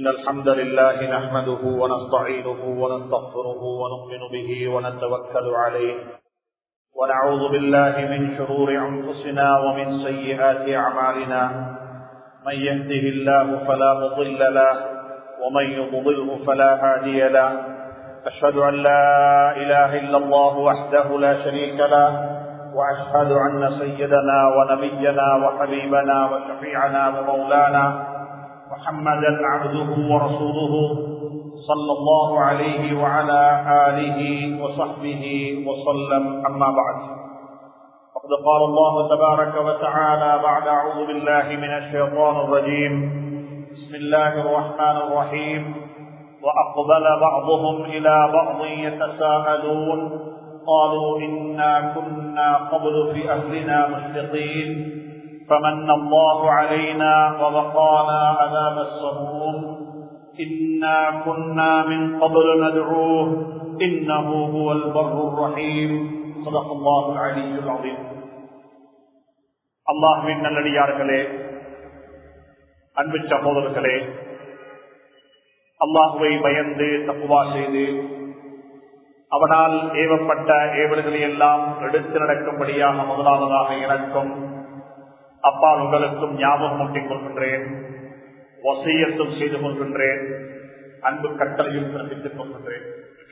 إن الحمد لله نحمده ونستعينه ونستغفره ونؤمن به ونتوكل عليه ونعوذ بالله من شرور أنفسنا ومن سيئات أعمالنا من يهده الله فلا مضل له ومن يضلله فلا هادي له أشهد أن لا إله إلا الله وحده لا شريك له وأشهد أن سيدنا ونبينا وحبيبنا وشفيعنا ومولانا محمدا عبده ورسوله صلى الله عليه وعلى آله وصحبه وسلم أما بعد فقد قال الله تبارك وتعالى بعد أعوذ بالله من الشيطان الرجيم بسم الله الرحمن الرحيم وأقبل بعضهم إلى بعض يتساءلون قالوا إنا كنا قبل في أهلنا مشفقين فمن الله علينا ووقانا عذاب السموم إنا كنا من قبل ندعوه إنه هو البر الرحيم صدق الله العلي العظيم அல்லாஹுவின் நல்லடியார்களே அன்பு சகோதரர்களே அல்லாஹுவை பயந்து தப்புவா செய்து அவனால் ஏவப்பட்ட ஏவல்களை எல்லாம் எடுத்து நடக்கும்படியாக முதலாவதாக எனக்கும் அப்பா உங்களுக்கும் ஞாபகம் ஊட்டிக் கொள்கின்றேன் வசியத்தும் செய்து கொள்கின்றேன் அன்பு கட்டளையும் பிறப்பித்துக் கொள்கின்றேன்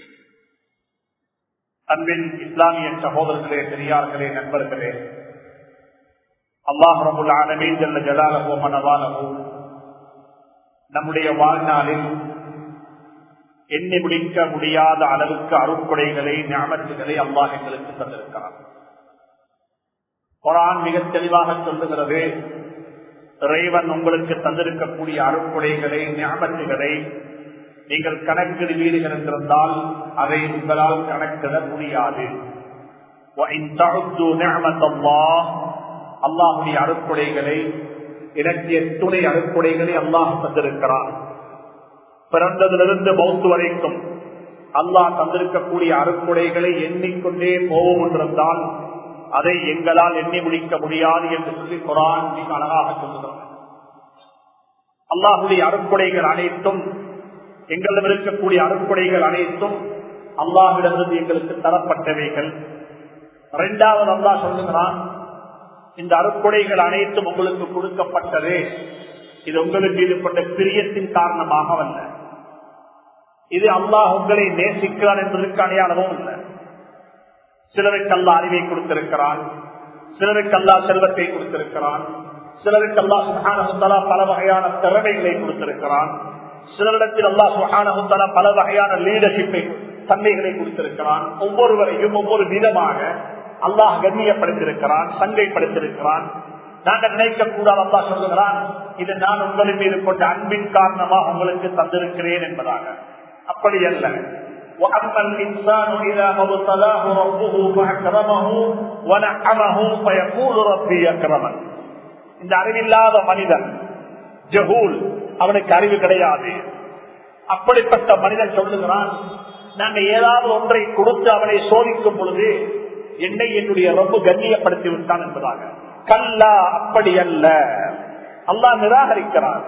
அன்பின் இஸ்லாமிய சகோதரர்களே பெரியார்களே நண்பர்களே அல்லாஹ் ரபுல் ஆலமீன் ஜல்ல ஜலாலஹு மனவாலஹு நம்முடைய வாழ்நாளில் எண்ணி முடிக்க முடியாத அளவுக்கு அருட்கொடைகளை ஞாபகங்களை அல்லாஹ் எங்களுக்கு தந்திருக்கிறார் குரான் மிக தெளிவாக சொல்லுகிறது இறைவன் உங்களுக்கு தந்திருக்கக்கூடிய அருட்கொடைகளை ஞாபகங்களை நீங்கள் கணக்கிடுவீர்கள் என்றிருந்தால் அதை உங்களால் கணக்கிட முடியாது அல்லாஹுடைய அருட்கொடைகளை எனக்கு துணை அருட்கொடைகளை அல்லாஹ் தந்திருக்கிறான் பிறந்ததிலிருந்து மௌத்து வரைக்கும் அல்லாஹ் தந்திருக்கக்கூடிய அருட்கொடைகளை எண்ணிக்கொண்டே போவோம் என்றிருந்தால் அதை எங்களால் எண்ணி முடிக்க முடியாது என்று சொல்லி குரான் மிக அழகாக சொல்லுகிறோம் அல்லாஹுடைய அருட்கொடைகள் அனைத்தும் எங்களிடம் இருக்கக்கூடிய அருட்கொடைகள் அனைத்தும் அல்லாஹிடமிருந்து எங்களுக்கு தரப்பட்டவைகள் இரண்டாவது அல்லாஹ் சொல்லுகிறான் இந்த அருட்கொடைகள் அனைத்தும் உங்களுக்கு கொடுக்கப்பட்டது இது உங்களுக்கு ஈடுபட்ட பிரியத்தின் காரணமாக அல்ல இது அல்லாஹ் உங்களை நேசிக்கிறான் என்பதற்கு அடையாளமும் இல்லை சிலருக்கு அல்லா அறிவை கொடுத்திருக்கிறான் சிலருக்கு அல்லா செல்வத்தை கொடுத்திருக்கிறான் சிலருக்கு அல்லா சுகானகுத்தலா பல வகையான திறமைகளை கொடுத்திருக்கிறான் சிலரிடத்தில் அல்லா சுகானகுத்தலா பல வகையான லீடர்ஷிப்பை தன்மைகளை கொடுத்திருக்கிறான் ஒவ்வொருவரையும் ஒவ்வொரு விதமாக அல்லாஹ் கண்ணியப்படுத்திருக்கிறான் சங்கைப்படுத்திருக்கிறான் நாங்கள் நினைக்க கூடாது அல்லா சொல்லுகிறான் இது நான் உங்களின் மீது கொண்ட அன்பின் காரணமாக உங்களுக்கு தந்திருக்கிறேன் என்பதாக அப்படி அல்ல وأما الإنسان إذا ما ابتلاه ربه فأكرمه ونعمه فيقول ربي أكرمن இந்த அறிவில்லாத மனிதன் ஜஹூல் அவனுக்கு அறிவு கிடையாது அப்படிப்பட்ட மனிதன் சொல்லுகிறான் நாங்க ஏதாவது ஒன்றை கொடுத்து அவனை சோதிக்கும் பொழுது என்னை என்னுடைய ரொம்ப கண்ணியப்படுத்தி விட்டான் என்பதாக கல்லா அப்படி அல்ல அல்லாஹ் நிராகரிக்கிறான்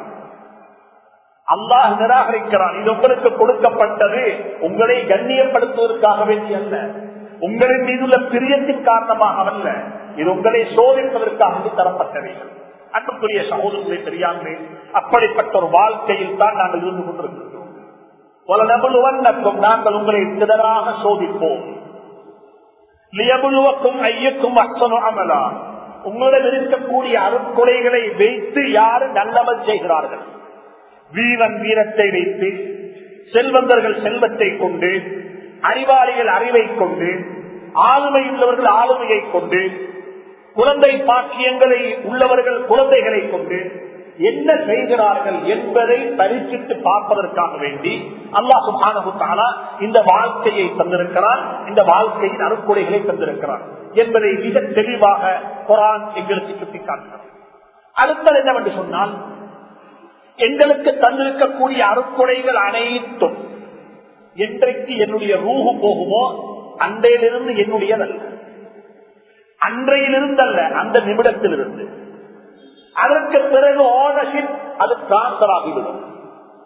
அல்லாஹ் நிராகரிக்கிறான் இது உங்களுக்கு கொடுக்கப்பட்டது உங்களை கண்ணியப்படுத்துவதற்காக வேண்டி அல்ல உங்களின் மீதுள்ள பிரியத்தின் காரணமாக அல்ல இது உங்களை சோதிப்பதற்காக தரப்பட்டவைகள் அன்புக்குரிய சகோதரர்களை தெரியாமலே அப்படிப்பட்ட ஒரு வாழ்க்கையில் தான் நாங்கள் இருந்து கொண்டிருக்கின்றோம் பல நபுலுவன்னக்கும் நாங்கள் உங்களை திடராக சோதிப்போம் லியபுலுவக்கும் ஐயக்கும் அசனு அமலா உங்களிடம் இருக்கக்கூடிய அருட்கொலைகளை வைத்து யாரு நல்லமல் செய்கிறார்கள் வீரன் வீரத்தை வைத்து செல்வந்தர்கள் செல்வத்தை கொண்டு அறிவாளிகள் அறிவை கொண்டு ஆளுமை உள்ளவர்கள் ஆளுமையை கொண்டு குழந்தை பாக்கியங்களை உள்ளவர்கள் குழந்தைகளை கொண்டு என்ன செய்கிறார்கள் என்பதை பரிசித்து பார்ப்பதற்காக வேண்டி அல்லாஹு மாணவத்தாலா இந்த வாழ்க்கையை தந்திருக்கிறான் இந்த வாழ்க்கையின் அறுக்குறைகளை தந்திருக்கிறான் என்பதை மிக தெளிவாக குரான் எங்களுக்கு சுட்டிக்காட்டுகிறது அடுத்தது என்னவென்று சொன்னால் எங்களுக்கு தந்திருக்கக்கூடிய அறுக்குறைகள் அனைத்தும் என்றைக்கு என்னுடைய ரூஹு போகுமோ அன்றையிலிருந்து என்னுடையதல்ல அன்றையிலிருந்தல்ல அந்த நிமிடத்திலிருந்து அதற்கு பிறகு ஓனர்ஷிப் அது டிரான்ஸ்பர் ஆகிவிடும்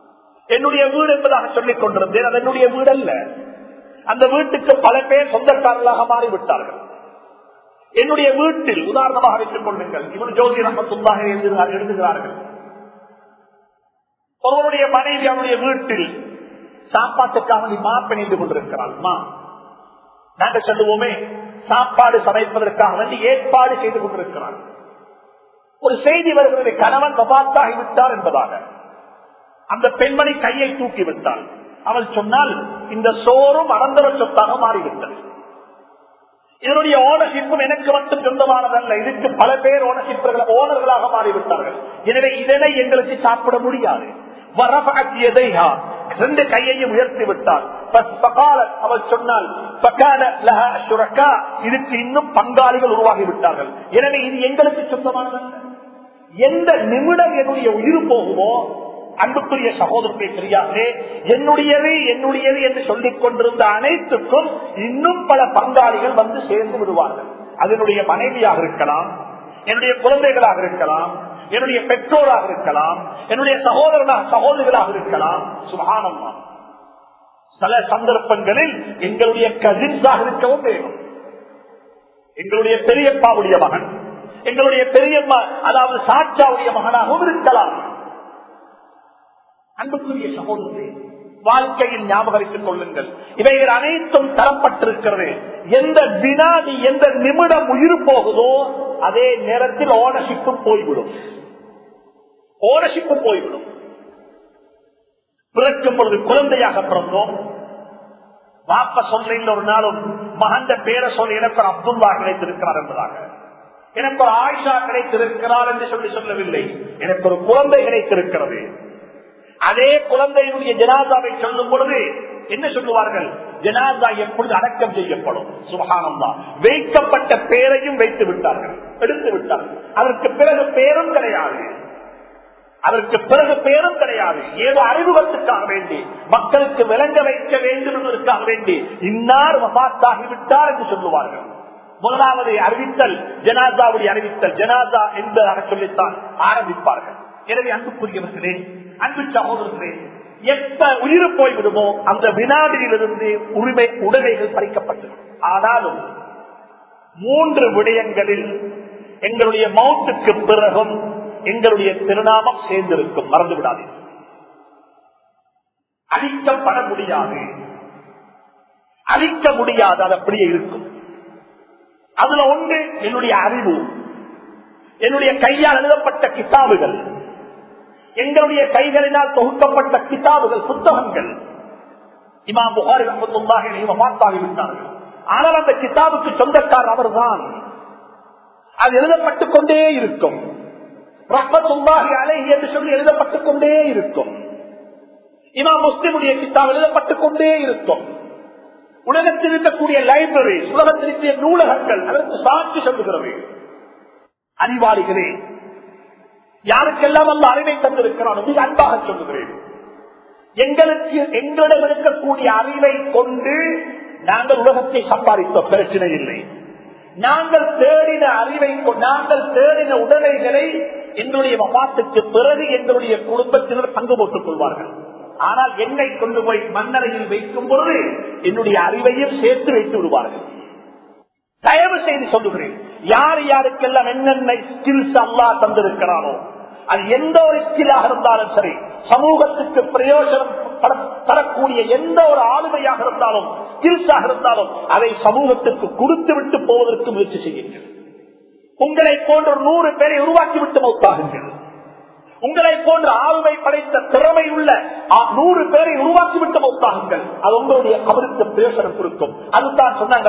என்னுடைய வீடு என்பதாக சொல்லிக் கொண்டிருந்தேன் அது என்னுடைய வீடு அல்ல அந்த வீட்டுக்கு பல பேர் சொந்தக்காரர்களாக மாறிவிட்டார்கள் என்னுடைய வீட்டில் உதாரணமாக வைத்துக் கொள்ளுங்கள் இவன் ஜோதி ரமத்துள்ளாக எழுதுகிறார்கள் ஒருவருடைய மனைவி அவனுடைய வீட்டில் சாப்பாட்டுக்காக நீ மா பிணைந்து கொண்டிருக்கிறாள் மா நாங்க சொல்லுவோமே சாப்பாடு சமைப்பதற்காக வேண்டி ஏற்பாடு செய்து கொண்டிருக்கிறார் ஒரு செய்தி வருகிறது கணவன் பபாத்தாகி விட்டார் என்பதாக அந்த பெண்மணி கையை தூக்கி விட்டாள் அவள் சொன்னால் இந்த சோறும் அனந்தர சொத்தாக மாறிவிட்டது இதனுடைய ஓனர்ஷிப்பும் எனக்கு மட்டும் சொந்தமானதல்ல இதுக்கு பல பேர் ஓனர்ஷிப்பர்கள் ஓனர்களாக மாறிவிட்டார்கள் எனவே இதனை எங்களுக்கு சாப்பிட முடியாது ரெண்டு கையையும் உயர்த்தி விட்டார் அவள் சொன்னால் இதுக்கு இன்னும் பங்காளிகள் உருவாகி விட்டார்கள் எனவே இது எங்களுக்கு சொந்தமானதல்ல எந்த நிமிடம் என்னுடைய உயிர் போகுமோ அன்புக்குரிய சகோதரத்தை தெரியாதே என்னுடையது என்னுடையது என்று சொல்லிக் கொண்டிருந்த அனைத்துக்கும் இன்னும் பல பங்காளிகள் வந்து சேர்ந்து விடுவார்கள் அதனுடைய மனைவியாக இருக்கலாம் என்னுடைய குழந்தைகளாக இருக்கலாம் என்னுடைய பெற்றோராக இருக்கலாம் என்னுடைய சகோதரனாக சகோதரிகளாக இருக்கலாம் சுகானம்மா சில சந்தர்ப்பங்களில் எங்களுடைய கசின்ஸாக இருக்கவும் வேணும் எங்களுடைய பெரியப்பாவுடைய மகன் எங்களுடைய பெரியம்மா அதாவது சாட்சாவுடைய மகனாகவும் இருக்கலாம் அன்புக்குரிய சகோதரர்களே வாழ்க்கையில் ஞாபகரித்துக் கொள்ளுங்கள் இவைகள் அனைத்தும் தரப்பட்டிருக்கிறது எந்த வினாடி எந்த நிமிடம் உயிர் போகுதோ அதே நேரத்தில் ஓனர்ஷிப்பும் போய்விடும் ஓனர்ஷிப்பும் போய்விடும் பிறக்கும் பொழுது குழந்தையாக பிறந்தோம் வாப்ப சொல்ல ஒரு நாளும் மகந்த பேரை சொல்லி எனக்கு ஒரு அப்துல்லா கிடைத்திருக்கிறார் என்பதாக எனக்கு ஒரு ஆயிஷா கிடைத்திருக்கிறார் என்று சொல்லி சொல்லவில்லை எனக்கு ஒரு குழந்தை கிடைத்திருக்கிறது அதே குழந்தையினுடைய ஜனாதாவை சொல்லும் பொழுது என்ன சொல்லுவார்கள் ஜனாதா எப்பொழுது அடக்கம் செய்யப்படும் சுகானந்தா வைக்கப்பட்ட பேரையும் வைத்து விட்டார்கள் எடுத்து விட்டார்கள் அதற்கு பிறகு பேரும் கிடையாது அதற்கு பிறகு பேரும் கிடையாது ஏதோ அறிமுகத்துக்காக வேண்டி மக்களுக்கு விளங்க வைக்க வேண்டும் என்பதற்காக வேண்டி இன்னார் வபாத்தாகிவிட்டார் என்று சொல்லுவார்கள் முதலாவது அறிவித்தல் ஜனாதாவுடைய அறிவித்தல் ஜனாதா என்பதாக சொல்லித்தான் ஆரம்பிப்பார்கள் எனவே அன்புக்குரியவர்களே அன்பு சகோதரர்களே எப்ப உயிர் போய்விடுமோ அந்த வினாடியிலிருந்து உரிமை உடமைகள் பறிக்கப்பட்டது ஆனாலும் மூன்று விடயங்களில் எங்களுடைய மௌத்துக்கு பிறகும் எங்களுடைய திருநாமம் சேர்ந்திருக்கும் மறந்து விடாதீர்கள் அழிக்கப்பட முடியாது அழிக்க முடியாது அது அப்படியே இருக்கும் அதுல ஒன்று என்னுடைய அறிவு என்னுடைய கையால் எழுதப்பட்ட கிதாபுகள் எங்களுடைய கைகளினால் தொகுக்கப்பட்ட கிதாபுகள் புத்தகங்கள் இமாம் புகாரி ரஹமத்துல்லாஹி பார்த்தாகிவிட்டார்கள் ஆனால் அந்த கிதாபுக்கு சொந்தக்கார் அவர்தான் அது எழுதப்பட்டுக் கொண்டே இருக்கும் ரஹமத்துல்லாஹி அலைஹி என்று சொல்லி எழுதப்பட்டுக் கொண்டே இருக்கும் இமாம் முஸ்லிமுடைய கிதாப் எழுதப்பட்டுக் கொண்டே இருக்கும் உலகத்தில் இருக்கக்கூடிய லைப்ரரி உலகத்தில் இருக்கிற நூலகங்கள் அதற்கு சாட்சி சொல்லுகிறது அறிவாளிகளே யாருக்கெல்லாம் அந்த அறிவை தந்திருக்கிறான் மிக அன்பாக சொல்லுகிறேன் எங்களுக்கு எங்களிடம் இருக்கக்கூடிய அறிவை கொண்டு நாங்கள் உலகத்தை சம்பாதித்தோம் பிரச்சனை இல்லை நாங்கள் தேடின அறிவை நாங்கள் தேடின உடலைகளை எங்களுடைய மபாத்துக்கு பிறகு எங்களுடைய குடும்பத்தினர் பங்கு போட்டுக் கொள்வார்கள் ஆனால் என்னை கொண்டு போய் மண்ணறையில் வைக்கும் பொழுது என்னுடைய அறிவையும் சேர்த்து வைத்து விடுவார்கள் தயவு செய்து சொல்லுகிறேன் யார் யாருக்கெல்லாம் என்னென்ன ஸ்கில்ஸ் அல்லா தந்திருக்கிறானோ அது எந்த ஒரு ஸ்கில்லாக இருந்தாலும் சரி சமூகத்துக்கு பிரயோஜனம் தரக்கூடிய எந்த ஒரு ஆளுமையாக இருந்தாலும் ஸ்கில்ஸாக இருந்தாலும் அதை சமூகத்துக்கு கொடுத்து விட்டு போவதற்கு முயற்சி செய்யுங்கள் உங்களை போன்ற நூறு பேரை உருவாக்கி விட்டு மௌத்தாகுங்கள் உங்களை போன்ற ஆளுமை படைத்த திறமை உள்ள நூறு பேரை உருவாக்கி விட்டு மௌத்தாகுங்கள் அது உங்களுடைய கவருக்கு பிரயோசனம் கொடுக்கும் அதுதான் சொன்னாங்க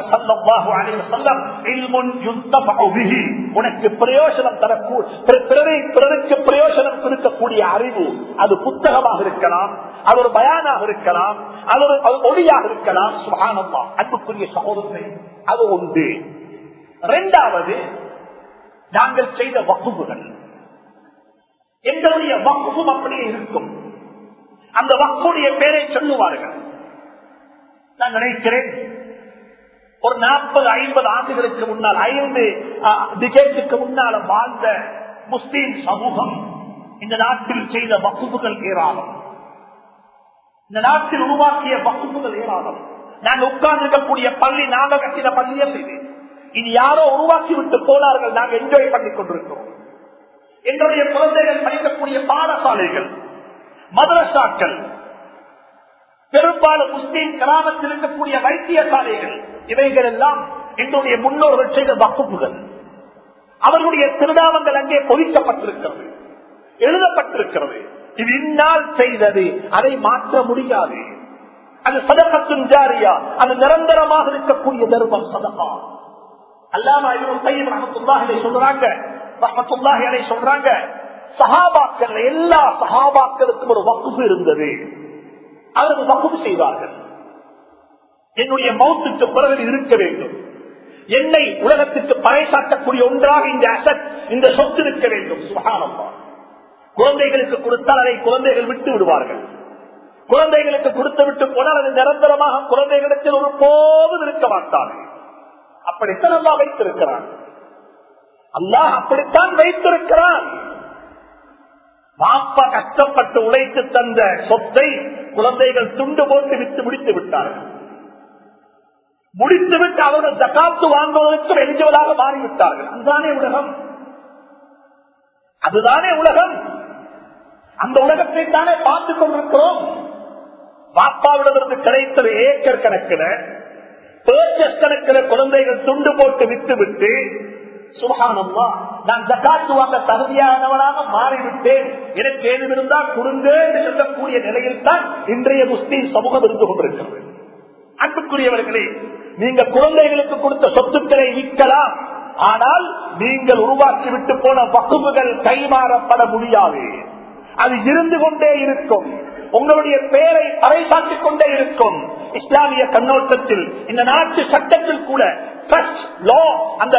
உனக்கு பிரயோசனம் தரக்கூடிய பிறருக்கு பிரயோசனம் கொடுக்கக்கூடிய அறிவு அது புத்தகமாக இருக்கலாம் அது ஒரு பயானாக இருக்கலாம் அது ஒரு ஒளியாக இருக்கலாம் சுகானம்மா அன்புக்குரிய சகோதரனை அது ஒன்று இரண்டாவது நாங்கள் செய்த வகுப்புகள் எங்களுடைய வக்குவும் அப்படியே இருக்கும் அந்த வக்குடைய பேரை சொல்லுவார்கள் நான் நினைக்கிறேன் ஒரு நாற்பது ஐம்பது ஆண்டுகளுக்கு முன்னால் ஐந்து டிகேட்ஸுக்கு முன்னால வாழ்ந்த முஸ்லீம் சமூகம் இந்த நாட்டில் செய்த வகுப்புகள் ஏராளம் இந்த நாட்டில் உருவாக்கிய வகுப்புகள் ஏராளம் நாங்க உட்கார்ந்து இருக்கக்கூடிய பள்ளி நாங்க கட்டின பள்ளியே இது இது யாரோ உருவாக்கி விட்டு போனார்கள் நாங்க என்ஜாய் பண்ணிக் கொண்டிருக்கிறோம் என்னுடைய குழந்தைகள் படிக்கக்கூடிய பாடசாலைகள் மதரசாக்கள் பெரும்பாலும் முஸ்லீம் கிராமத்தில் இருக்கக்கூடிய வைத்தியசாலைகள் இவைகள் எல்லாம் என்னுடைய முன்னோர்கள் செய்த வகுப்புகள் அவர்களுடைய திருநாமங்கள் அங்கே பொறிக்கப்பட்டிருக்கிறது எழுதப்பட்டிருக்கிறது இது இந்நாள் செய்தது அதை மாற்ற முடியாது அது சதகத்தும் ஜாரியா அது நிரந்தரமாக இருக்கக்கூடிய தர்மம் சதகா அல்லாம ரஹமத்துல்லாஹிலை சொல்றாங்க ரஹமத்துல்லாஹிலை சொல்றாங்க சஹாபாக்கள் எல்லா சஹாபாக்களுக்கும் ஒரு வகுப்பு இருந்தது அவர்கள் வகுப்பு செய்வார்கள் என்னுடைய மௌத்துக்கு பிறகு இருக்க வேண்டும் என்னை உலகத்துக்கு பறைசாட்டக்கூடிய ஒன்றாக இந்த அசட் இந்த சொத்து இருக்க வேண்டும் சுகானம்மா குழந்தைகளுக்கு கொடுத்தால் அதை குழந்தைகள் விட்டு விடுவார்கள் குழந்தைகளுக்கு கொடுத்து விட்டு போனால் அது நிரந்தரமாக குழந்தைகளிடத்தில் ஒரு போதும் இருக்க மாட்டார்கள் அப்படித்தான் அல்லா வைத்திருக்கிறான் அல்லாஹ் அப்படித்தான் வைத்திருக்கிறான் பாப்பா கஷ்டப்பட்டு உழைத்து தந்த சொத்தை குழந்தைகள் துண்டு போட்டு விட்டு முடித்து விட்டார்கள் முடித்துவிட்டு அவர்கள் ஜக்காத்து வாங்குவதற்கு எளிஜவலாக மாறிவிட்டார்கள் அதுதானே உலகம் அதுதானே உலகம் அந்த உலகத்தை தானே பார்த்துக் கொண்டிருக்கிறோம் பாப்பாவிடமிருந்து கிடைத்தது ஏக்கர் கணக்கில் பேர்ச்சஸ் கணக்கில் குழந்தைகள் துண்டு போட்டு விட்டு விட்டு சுகானம்மா நான் ஜக்காத்து வாங்க தகுதியானவனாக மாறிவிட்டேன் எனக்கு ஏதும் இருந்தால் கொடுங்க என்று சொல்லக்கூடிய நிலையில் தான் இன்றைய முஸ்லீம் சமூகம் இருந்து கொண்டிருக்கிறது அன்புக்குரியவர்களே நீங்க குழந்தைகளுக்கு கொடுத்த சொத்துக்களை விற்கலாம் ஆனால் நீங்கள் உருவாக்கி விட்டு போன வகுப்புகள் கைமாறப்பட முடியாது அது இருந்து கொண்டே இருக்கும் உங்களுடைய பெயரை பறைசாற்றிக் கொண்டே இருக்கும் இஸ்லாமிய கண்ணோட்டத்தில் இந்த நாட்டு சட்டத்தில் கூட அந்த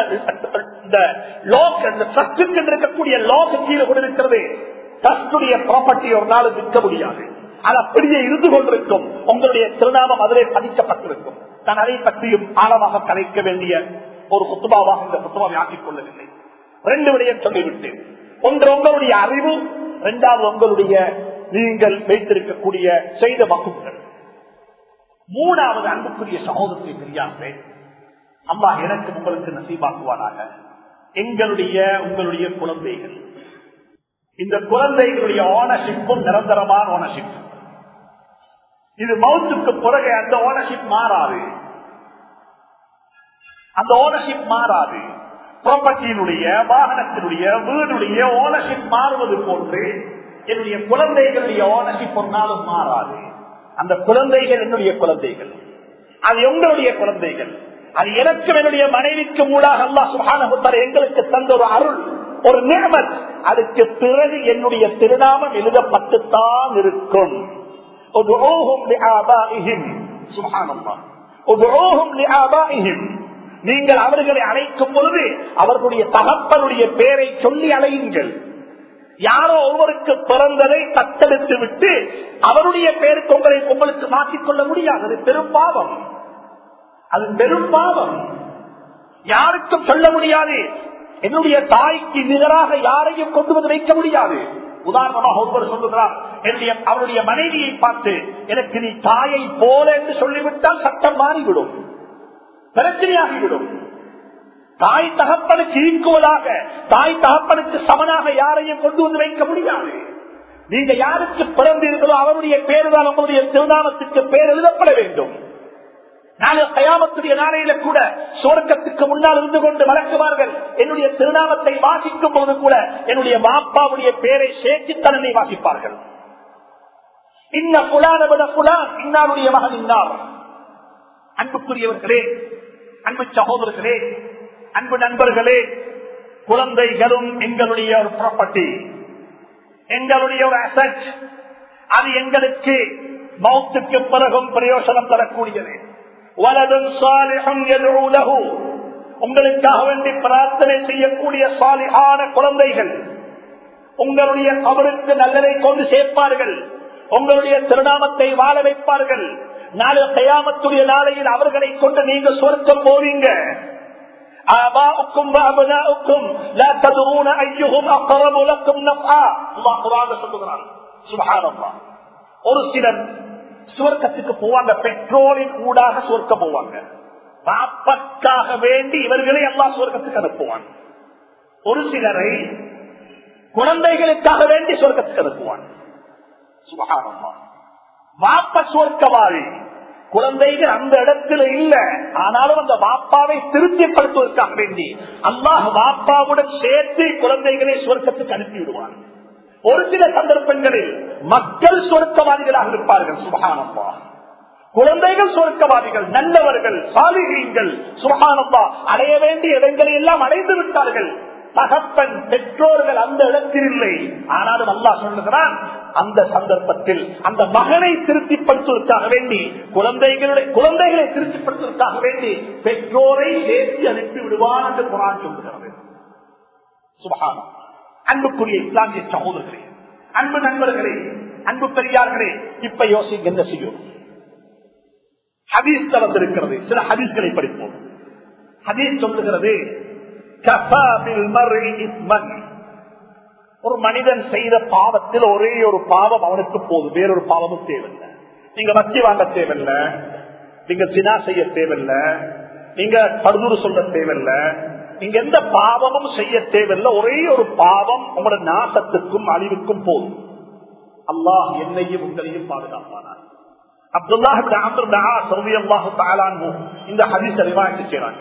இருக்கக்கூடிய லாக்கு கீழே கூட இருக்கிறது ட்ரஸ்டுடைய ப்ராப்பர்ட்டி ஒரு நாள் விற்க முடியாது அது அப்படியே இருந்து கொண்டிருக்கும் உங்களுடைய திருநாமம் அதிலே பதிக்கப்பட்டிருக்கும் நான் அதை பற்றியும் ஆழமாக கலைக்க வேண்டிய ஒரு குத்துபாவாக இந்த குத்துபாவை ஆக்கிக் கொள்ளவில்லை ரெண்டு விடயம் சொல்லிவிட்டேன் ஒன்று உங்களுடைய அறிவு இரண்டாவது உங்களுடைய நீங்கள் வைத்திருக்கக்கூடிய செய்த வகுப்புகள் மூணாவது அன்புக்குரிய சகோதரத்தை தெரியாமல் அம்மா எனக்கு உங்களுக்கு நசீபாக்குவானாக எங்களுடைய உங்களுடைய குழந்தைகள் இந்த குழந்தைகளுடைய ஓனர்ஷிப்பும் நிரந்தரமான ஓனர்ஷிப் இது மவுத்துக்கு பிறகு அந்த ஓனர்ஷிப் மாறாது அந்த ஓனர்ஷிப் மாறாது ப்ராப்பர்ட்டியினுடைய வாகனத்தினுடைய வீடுடைய ஓனர்ஷிப் மாறுவது போன்று என்னுடைய குழந்தைகளுடைய ஓனர்ஷிப் ஒரு நாளும் மாறாது அந்த குழந்தைகள் என்னுடைய குழந்தைகள் அது உங்களுடைய குழந்தைகள் அது எனக்கு என்னுடைய மனைவிக்கு மூடாக அல்லா சுகானபுத்தர் எங்களுக்கு தந்த ஒரு அருள் ஒரு நியமத் அதுக்கு பிறகு என்னுடைய திருநாமம் எழுதப்பட்டுத்தான் இருக்கும் நீங்கள் அவர்களை அழைக்கும் பொழுது அவர்களுடைய தகப்பனுடைய பெயரை சொல்லி அழையுங்கள் யாரோ ஒருவருக்கு பிறந்ததை தத்தெடுத்து விட்டு அவருடைய பெயருக்கு உங்களை உங்களுக்கு மாற்றிக்கொள்ள முடியாது அது பெரும் பாவம் அது பெரும் பாவம் யாருக்கும் சொல்ல முடியாது என்னுடைய தாய்க்கு நிகராக யாரையும் கொண்டு வந்து வைக்க முடியாது உதாரணமாக ஒருவர் சொல்லுகிறார் என்னுடைய அவருடைய மனைவியை பார்த்து எனக்கு நீ தாயை போல என்று சொல்லிவிட்டால் சட்டம் மாறிவிடும் பிரச்சனையாகிவிடும் தாய் தகப்பனுக்கு ஈக்குவலாக தாய் தகப்பனுக்கு சமனாக யாரையும் கொண்டு வந்து வைக்க முடியாது நீங்க யாருக்கு பிறந்தீர்களோ அவருடைய பேரு தான் உங்களுடைய திருநாமத்துக்கு பேர் எழுதப்பட வேண்டும் நாளை கயாமத்துடைய நாளையில கூட சுவர்க்கத்துக்கு முன்னால் இருந்து கொண்டு வளர்க்குவார்கள் என்னுடைய திருநாமத்தை வாசிக்கும் போது கூட என்னுடைய மாப்பாவுடைய பேரை சேர்த்து தன்னை வாசிப்பார்கள் இன்ன புலான விட புலான் இன்னாருடைய மகன் இன்னார் அன்புக்குரியவர்களே அன்பு சகோதரர்களே அன்பு நண்பர்களே குழந்தைகளும் எங்களுடைய ஒரு ப்ராப்பர்ட்டி எங்களுடைய ஒரு அசட் அது எங்களுக்கு மௌத்துக்கு பிறகும் பிரயோசனம் தரக்கூடியது வலதும் சாலிகம் எதிரூலகு உங்களுக்காக வேண்டி பிரார்த்தனை செய்யக்கூடிய சாலிகான குழந்தைகள் உங்களுடைய அவருக்கு நல்லதை கொண்டு சேர்ப்பார்கள் உங்களுடைய திருநாமத்தை வாழ வைப்பார்கள் நாளை கயாமத்துடைய நாளையில் அவர்களை கொண்டு நீங்க சொர்க்கம் போவீங்க ஆபாவுக்கும் அபனாவுக்கும் لا تدرون ايهم اقرب لكم نفعا الله قرآن சொல்லுகிறான் சுபஹானல்லாஹ் ஒரு சிலர் சுவர்க்கத்துக்கு போவாங்க பெட்ரோலின் ஊடாக சுவர்க்கம் போவாங்க பாப்பக்காக வேண்டி இவர்களை எல்லாம் சுவர்க்கத்துக்கு அனுப்புவாங்க ஒரு சிலரை குழந்தைகளுக்காக வேண்டி சொர்க்கத்துக்கு அனுப்புவான் சுகாரமா வாப்ப சொர்க்கவாதி குழந்தைகள் அந்த இடத்துல இல்ல ஆனாலும் அந்த வாப்பாவை திருப்திப்படுத்துவதற்காக வேண்டி அல்லாஹ் வாப்பாவுடன் சேர்த்து குழந்தைகளை சொர்க்கத்துக்கு அனுப்பி விடுவான் ஒரு சில சந்தர்ப்பங்களில் மக்கள் சொர்க்கவாதிகளாக இருப்பார்கள் சுகானம்மா குழந்தைகள் சொர்க்கவாதிகள் நல்லவர்கள் சாலிகங்கள் சுகானப்பா அடைய வேண்டிய இடங்களை எல்லாம் அடைந்து விட்டார்கள் தகப்பன் பெற்றோர்கள் அந்த இடத்தில் இல்லை ஆனாலும் அல்லா சொல்லுகிறான் அந்த சந்தர்ப்பத்தில் அந்த மகனை திருப்திப்படுத்துவதற்காக வேண்டி குழந்தைகளுடைய குழந்தைகளை திருப்திப்படுத்துவதற்காக வேண்டி பெற்றோரை சேர்த்து அனுப்பி விடுவான் என்று குரான் சொல்லுகிறது சுபகானம் அன்புக்குரிய இஸ்லாமிய சகோதரர்களே அன்பு நண்பர்களே அன்பு பெரியார்களே இப்ப யோசிங்க என்ன செய்யும் ஹதீஸ் வந்திருக்கிறது சில ஹதீஸ்களை படிப்போம் ஹதீஸ் சொல்லுகிறது ஒரு மனிதன் செய்த பாவத்தில் ஒரே ஒரு பாவம் அவனுக்கு போதும் வேறொரு பாவமும் தேவையில்லை நீங்க வச்சி வாங்க தேவையில்லை நீங்க சினா செய்ய தேவையில்லை நீங்க படுதூறு சொல்ல தேவையில்லை நீங்க எந்த பாவமும் செய்ய தேவையில்லை ஒரே ஒரு பாவம் உங்களோட நாசத்துக்கும் அழிவுக்கும் போதும் அல்லாஹ் என்னையும் உங்களையும் பாதுகாப்பானார் அப்துல்லாஹு இந்த ஹதீஸ் அறிவாய்ச்சி செய்யறாங்க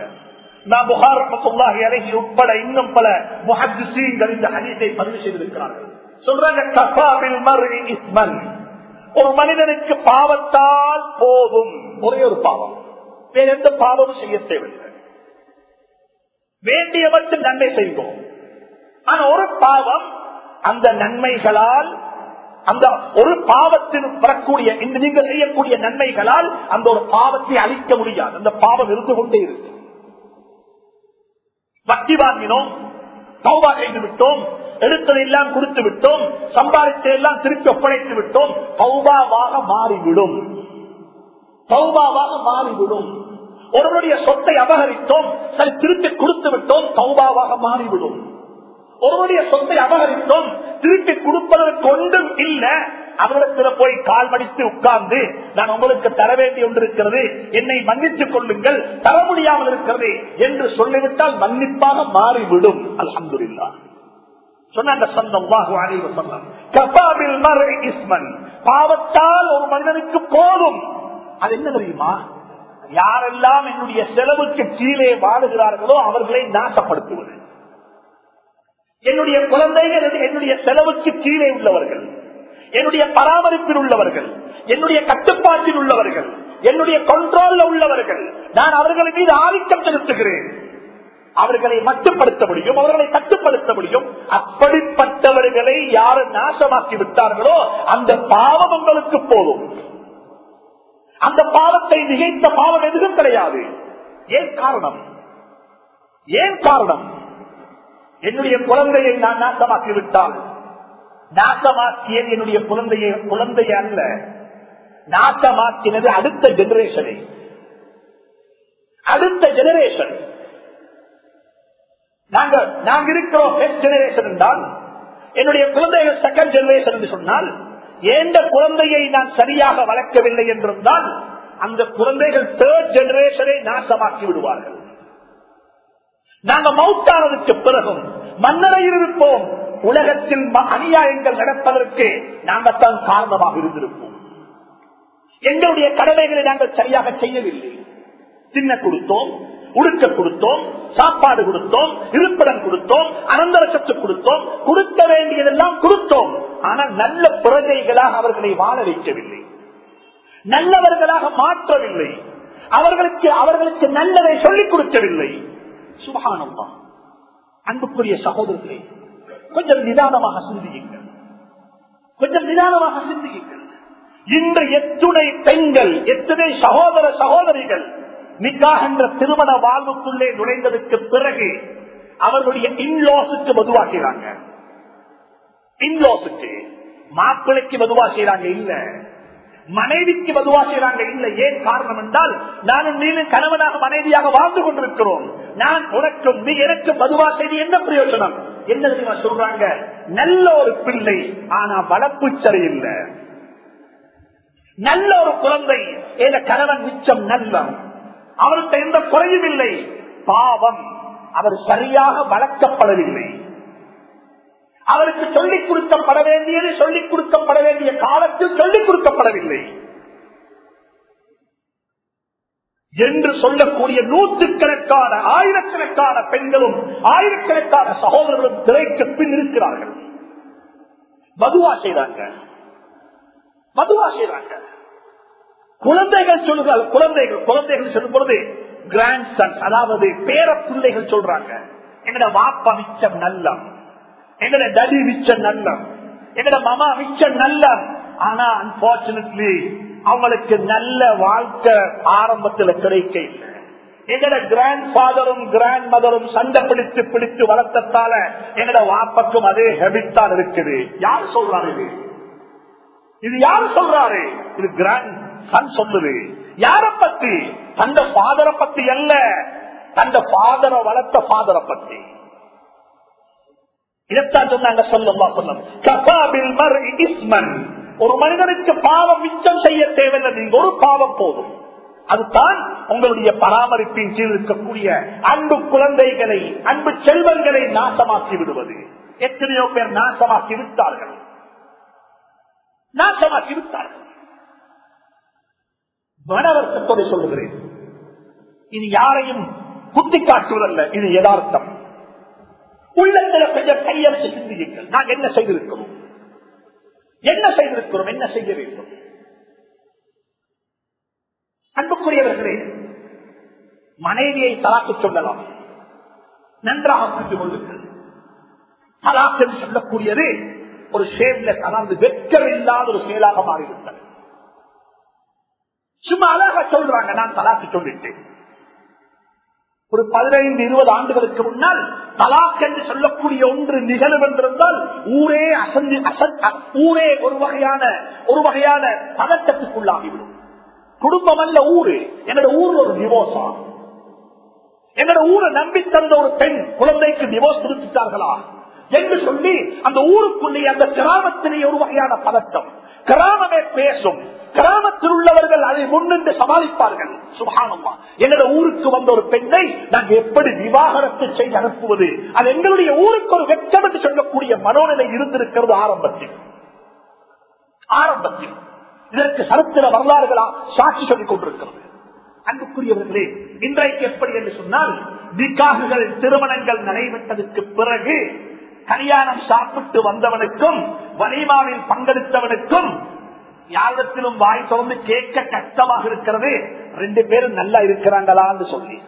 உட்பட இன்னும் பல முஹத்திசீன்கள் இந்த ஹதீஸை பதிவு செய்திருக்கிறார்கள் சொல்றாங்க ஒரு மனிதனுக்கு பாவத்தால் போதும் ஒரே ஒரு பாவம் வேற எந்த பாவமும் செய்ய தேவையில்லை வேண்டியவற்றை நன்மை செய்வோம் ஆனா ஒரு பாவம் அந்த நன்மைகளால் அந்த ஒரு பாவத்தில் வரக்கூடிய இந்த நீங்க செய்யக்கூடிய நன்மைகளால் அந்த ஒரு பாவத்தை அழிக்க முடியாது அந்த பாவம் இருந்து கொண்டே இருக்கு வட்டி வாங்கினோம் தௌபா செய்து விட்டோம் எடுத்ததை எல்லாம் கொடுத்து விட்டோம் சம்பாதித்த எல்லாம் திருப்பி ஒப்படைத்து விட்டோம் தௌபாவாக மாறிவிடும் தௌபாவாக மாறிவிடும் ஒருவருடைய சொத்தை அபகரித்தோம் சரி திருப்பி கொடுத்து விட்டோம் தௌபாவாக மாறிவிடும் ஒருவருடைய சொத்தை அபகரித்தோம் திருப்பி கொடுப்பதற்கு ஒன்றும் இல்ல அவரிடத்தில் போய் கால் மடித்து உட்கார்ந்து நான் உங்களுக்கு தர வேண்டி ஒன்றிருக்கிறது என்னை மன்னித்துக் கொள்ளுங்கள் தர முடியாமல் இருக்கிறது என்று சொல்லிவிட்டால் மன்னிப்பாக மாறிவிடும் அல்ஹம்துல்லா சொன்னாங்க சொந்தம் சொன்னம் பாவத்தால் ஒரு மனிதனுக்கு போதும் அது என்ன தெரியுமா யாரெல்லாம் என்னுடைய செலவுக்கு கீழே வாழுகிறார்களோ அவர்களை நாசப்படுத்துவது என்னுடைய குழந்தைகள் என்னுடைய செலவுக்கு கீழே உள்ளவர்கள் என்னுடைய பராமரிப்பில் உள்ளவர்கள் என்னுடைய கட்டுப்பாட்டில் உள்ளவர்கள் என்னுடைய கண்ட்ரோல்ல உள்ளவர்கள் நான் அவர்கள் மீது ஆதிக்கம் செலுத்துகிறேன் அவர்களை மட்டுப்படுத்த முடியும் அவர்களை கட்டுப்படுத்த முடியும் அப்படிப்பட்டவர்களை யாரு நாசமாக்கி விட்டார்களோ அந்த பாவம் உங்களுக்கு போதும் அந்த பாவத்தை நிகழ்த்த பாவம் எதுவும் கிடையாது ஏன் காரணம் ஏன் காரணம் என்னுடைய குழந்தையை நான் நாசமாக்கி விட்டால் நாசமாக்கியது என்னுடைய குழந்தையை குழந்தை அல்ல நாசமாக்கினது அடுத்த ஜெனரேஷனை அடுத்த ஜெனரேஷன் நாங்க நாங்க இருக்கிறோம் பெஸ்ட் ஜெனரேஷன் என்றால் என்னுடைய குழந்தைகள் செகண்ட் ஜெனரேஷன் என்று சொன்னால் எந்த குழந்தையை நான் சரியாக வளர்க்கவில்லை என்றிருந்தால் அந்த குழந்தைகள் தேர்ட் ஜெனரேஷனை நாசமாக்கி விடுவார்கள் நாங்க மவுத்தானதுக்கு பிறகும் மன்னரையில் இருப்போம் உலகத்தில் அநியாயங்கள் நடப்பதற்கு நாங்கத்தான் காரணமாக இருந்திருப்போம் எங்களுடைய கடமைகளை நாங்கள் சரியாக செய்யவில்லை தின்ன கொடுத்தோம் உடுக்க கொடுத்தோம் சாப்பாடு கொடுத்தோம் இருப்பிடம் கொடுத்தோம் அனந்தரசத்து கொடுத்தோம் கொடுக்க வேண்டியதெல்லாம் கொடுத்தோம் ஆனால் நல்ல பிரஜைகளாக அவர்களை வாழ வைக்கவில்லை நல்லவர்களாக மாற்றவில்லை அவர்களுக்கு அவர்களுக்கு நல்லதை சொல்லிக் கொடுக்கவில்லை சுபகானம்மா அன்புக்குரிய சகோதரர்களே கொஞ்சம் நிதானமாக சிந்தியுங்கள் கொஞ்சம் நிதானமாக சிந்தியுங்கள் இன்று எத்துணை பெண்கள் எத்தனை சகோதர சகோதரிகள் நிக்காக என்ற திருமண வாழ்வுக்குள்ளே நுழைந்ததற்கு பிறகு அவர்களுடைய இன்லாஸுக்கு மதுவாகிறாங்க இன்லாஸுக்கு மாப்பிளைக்கு மதுவா செய்யறாங்க இல்ல மனைவிக்கு மதுவா செய்யறாங்க இல்ல ஏன் காரணம் என்றால் நானும் நீனும் கணவனாக மனைவியாக வாழ்ந்து கொண்டிருக்கிறோம் நான் உனக்கும் நீ எனக்கு மதுவா செய்து என்ன பிரயோஜனம் என்ன தெரியுமா சொல்றாங்க நல்ல ஒரு பிள்ளை ஆனா வளர்ப்பு சரியில்லை நல்ல ஒரு குழந்தை என்ற கணவன் மிச்சம் நல்லம் அவருக்கு எந்த குறையும் இல்லை பாவம் அவர் சரியாக வளர்க்கப்படவில்லை அவருக்கு சொல்லிக் கொடுக்கப்பட வேண்டியது சொல்லிக் கொடுக்கப்பட வேண்டிய காலத்தில் சொல்லிக் கொடுக்கப்படவில்லை என்று சொல்லக்கூடிய நூற்றுக்கணக்கான ஆயிரக்கணக்கான பெண்களும் ஆயிரக்கணக்கான சகோதரர்களும் திரைக்கு பின் இருக்கிறார்கள் மதுவா செய்றாங்க மதுவா செய்றாங்க குழந்தைகள் சொல்லுகிறார் குழந்தைகள் குழந்தைகள் சொல்லும் பொழுது கிராண்ட் சன் அதாவது பேர பிள்ளைகள் சொல்றாங்க எங்கட வாப்பா மிச்சம் நல்லம் எங்கட டடி மிச்சம் நல்லம் எங்கட மாமா மிச்சம் நல்லம் ஆனா அன்பார்ச்சுனேட்லி அவங்களுக்கு நல்ல வாழ்க்கை ஆரம்பத்தில் கிடைக்க இல்லை எங்கட கிராண்ட் ஃபாதரும் கிராண்ட் மதரும் சண்டை பிடித்து பிடித்து வளர்த்தத்தால எங்கட வாப்பக்கும் அதே ஹெபிட் தான் இருக்குது யார் சொல்றாரு இது இது யாரு சொல்றாரு இது கிராண்ட் சன் சொல்லுது யார பத்தி தந்த ஃபாதரை பத்தி அல்ல தந்த ஃபாதரை வளர்த்த ஃபாதரை பத்தி இதைத்தான் சொன்னாங்க சொல்லா சொல்லம் கபாபில் மர் இஸ்மன் ஒரு மனிதனுக்கு பாவம் மிச்சம் செய்ய தேவையில்லை நீங்க ஒரு பாவம் போதும் அதுதான் உங்களுடைய பராமரிப்பின் கீழ் இருக்கக்கூடிய அன்பு குழந்தைகளை அன்பு செல்வங்களை நாசமாக்கி விடுவது எத்தனையோ பேர் நாசமாக்கி விட்டார்கள் நாசமாக்கி விட்டார்கள் மனவர்த்தத்தோடு சொல்லுகிறேன் இது யாரையும் குத்தி காட்டுவதல்ல இது யதார்த்தம் உள்ளங்களை கொஞ்சம் கையரசு சிந்தியுங்கள் நாங்கள் என்ன செய்திருக்கிறோம் என்ன செய்திருக்கிறோம் என்ன செய்ய வேண்டும் அன்புக்குரியவர்களே மனைவியை தலாக்கு சொல்லலாம் நன்றாக புரிந்து கொள்ளுங்கள் தலாக் என்று சொல்லக்கூடியது ஒரு ஷேம்லெஸ் அதாவது வெட்கம் இல்லாத ஒரு செயலாக மாறிவிட்டது சும்மா அழகா சொல்றாங்க நான் தலாக்கு சொல்லிட்டேன் ஒரு பதினைந்து இருபது ஆண்டுகளுக்கு முன்னால் தலாக் என்று சொல்லக்கூடிய ஒன்று நிகழும் என்றிருந்தால் ஊரே அசந்தி அசன் ஊரே ஒரு வகையான ஒரு வகையான பதட்டத்துக்குள்ளாகிவிடும் குடும்பம் அல்ல ஊரு என்னோட ஊர்ல ஒரு டிவோர்ஸா என்னோட ஊரை நம்பி தந்த ஒரு பெண் குழந்தைக்கு டிவோர்ஸ் கொடுத்துட்டார்களா என்று சொல்லி அந்த ஊருக்குள்ளே அந்த கிராமத்திலே ஒரு வகையான பதட்டம் கிராமமே பேசும் கிராமத்தில் உள்ளவர்கள் அதை முன்னின்று சமாளிப்பார்கள் சுகானம்மா என்னோட ஊருக்கு வந்த ஒரு பெண்ணை நாங்க எப்படி விவாகரத்து செய்து அனுப்புவது அது எங்களுடைய ஊருக்கு ஒரு வெச்சம் என்று சொல்லக்கூடிய மனோநிலை இருந்திருக்கிறது ஆரம்பத்தில் ஆரம்பத்தில் இதற்கு சரித்திர வரலாறுகளா சாட்சி சொல்லிக் கொண்டிருக்கிறது அன்புக்குரியவர்களே இன்றைக்கு எப்படி என்று சொன்னால் நிக்காகுகள் திருமணங்கள் நடைபெற்றதற்கு பிறகு கல்யாணம் சாப்பிட்டு வந்தவனுக்கும் வலிமாவில் பங்கெடுத்தவனுக்கும் யாரிடத்திலும் வாய் திறந்து கேட்க கஷ்டமாக இருக்கிறது ரெண்டு பேரும் நல்லா இருக்கிறாங்களான்னு சொல்லி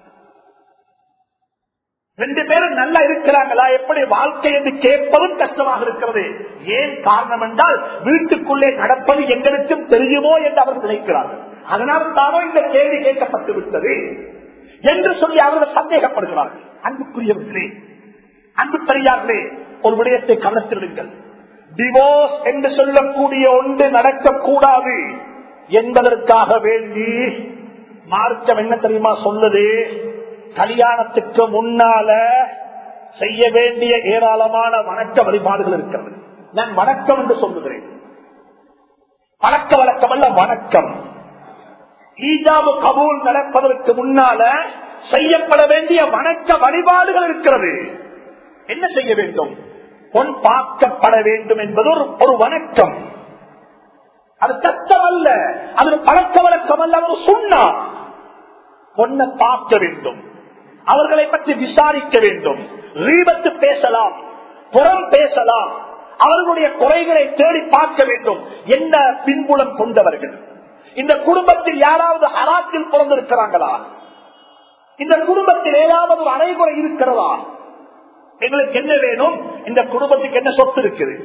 ரெண்டு பேரும் நல்லா இருக்கிறாங்களா எப்படி வாழ்க்கை என்று கேட்பதும் கஷ்டமாக இருக்கிறது ஏன் காரணம் என்றால் வீட்டுக்குள்ளே நடப்பது எங்களுக்கும் தெரியுமோ என்று அவர்கள் நினைக்கிறார்கள் அதனால் தானோ இந்த கேள்வி கேட்கப்பட்டு விட்டது என்று சொல்லி அவர்கள் சந்தேகப்படுகிறார்கள் அன்புக்குரியவர்களே அன்பு பெரியார்களே ஒரு விடயத்தை கவனத்திடுங்கள் டிவோர்ஸ் என்று சொல்லக்கூடிய ஒன்று நடக்கக்கூடாது என்பதற்காக வேண்டி மார்க்கம் என்ன தெரியுமா சொல்லுது கல்யாணத்துக்கு முன்னால செய்ய வேண்டிய ஏராளமான வணக்க வழிபாடுகள் இருக்கிறது நான் வணக்கம் என்று சொல்லுகிறேன் பழக்க வழக்கம் அல்ல வணக்கம் ஈஜாபு கபூல் நடப்பதற்கு முன்னால செய்யப்பட வேண்டிய வணக்க வழிபாடுகள் இருக்கிறது என்ன செய்ய வேண்டும் பொன் பார்க்கப்பட வேண்டும் என்பது ஒரு ஒரு வணக்கம் அது கஷ்டம் அல்ல அது ஒரு பழக்க வழக்கம் அல்ல அவர் சொன்னார் பொண்ணை பார்க்க வேண்டும் அவர்களை பற்றி விசாரிக்க வேண்டும் ரீபத்து பேசலாம் புறம் பேசலாம் அவர்களுடைய குறைகளை தேடி பார்க்க வேண்டும் என்ன பின்புலம் கொண்டவர்கள் இந்த குடும்பத்தில் யாராவது அராத்தில் பிறந்திருக்கிறாங்களா இந்த குடும்பத்தில் ஏதாவது ஒரு அனைகுறை இருக்கிறதா எங்களுக்கு என்ன வேணும் இந்த குடும்பத்துக்கு என்ன சொத்து இருக்குது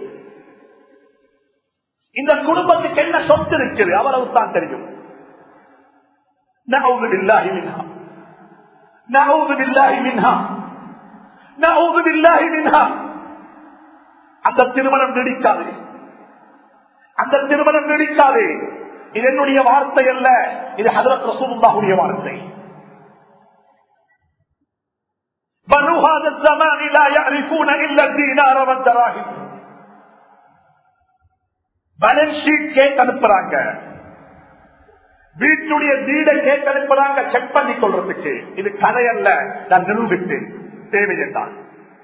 இந்த குடும்பத்துக்கு என்ன சொத்து இருக்குது அவரவு தான் தெரியும் نعوذ بالله منها نعوذ بالله منها نعوذ بالله منها அந்த திருமணம் நீடிக்காது அந்த திருமணம் நீடிக்காது இது என்னுடைய வார்த்தை அல்ல இது ஹதரத் ரசூலுல்லாஹுடைய வார்த்தை بنو هذا الزمان لا يعرفون الا الدينار والدراهم பேலன்ஸ் ஷீட் கேட்டு அனுப்புறாங்க வீட்டுடைய வீடை கேட்டெடுப்பதாங்க செக் பண்ணி கொள்றதுக்கு இது கதை அல்ல நான் நிரூபித்து தேவை என்றால்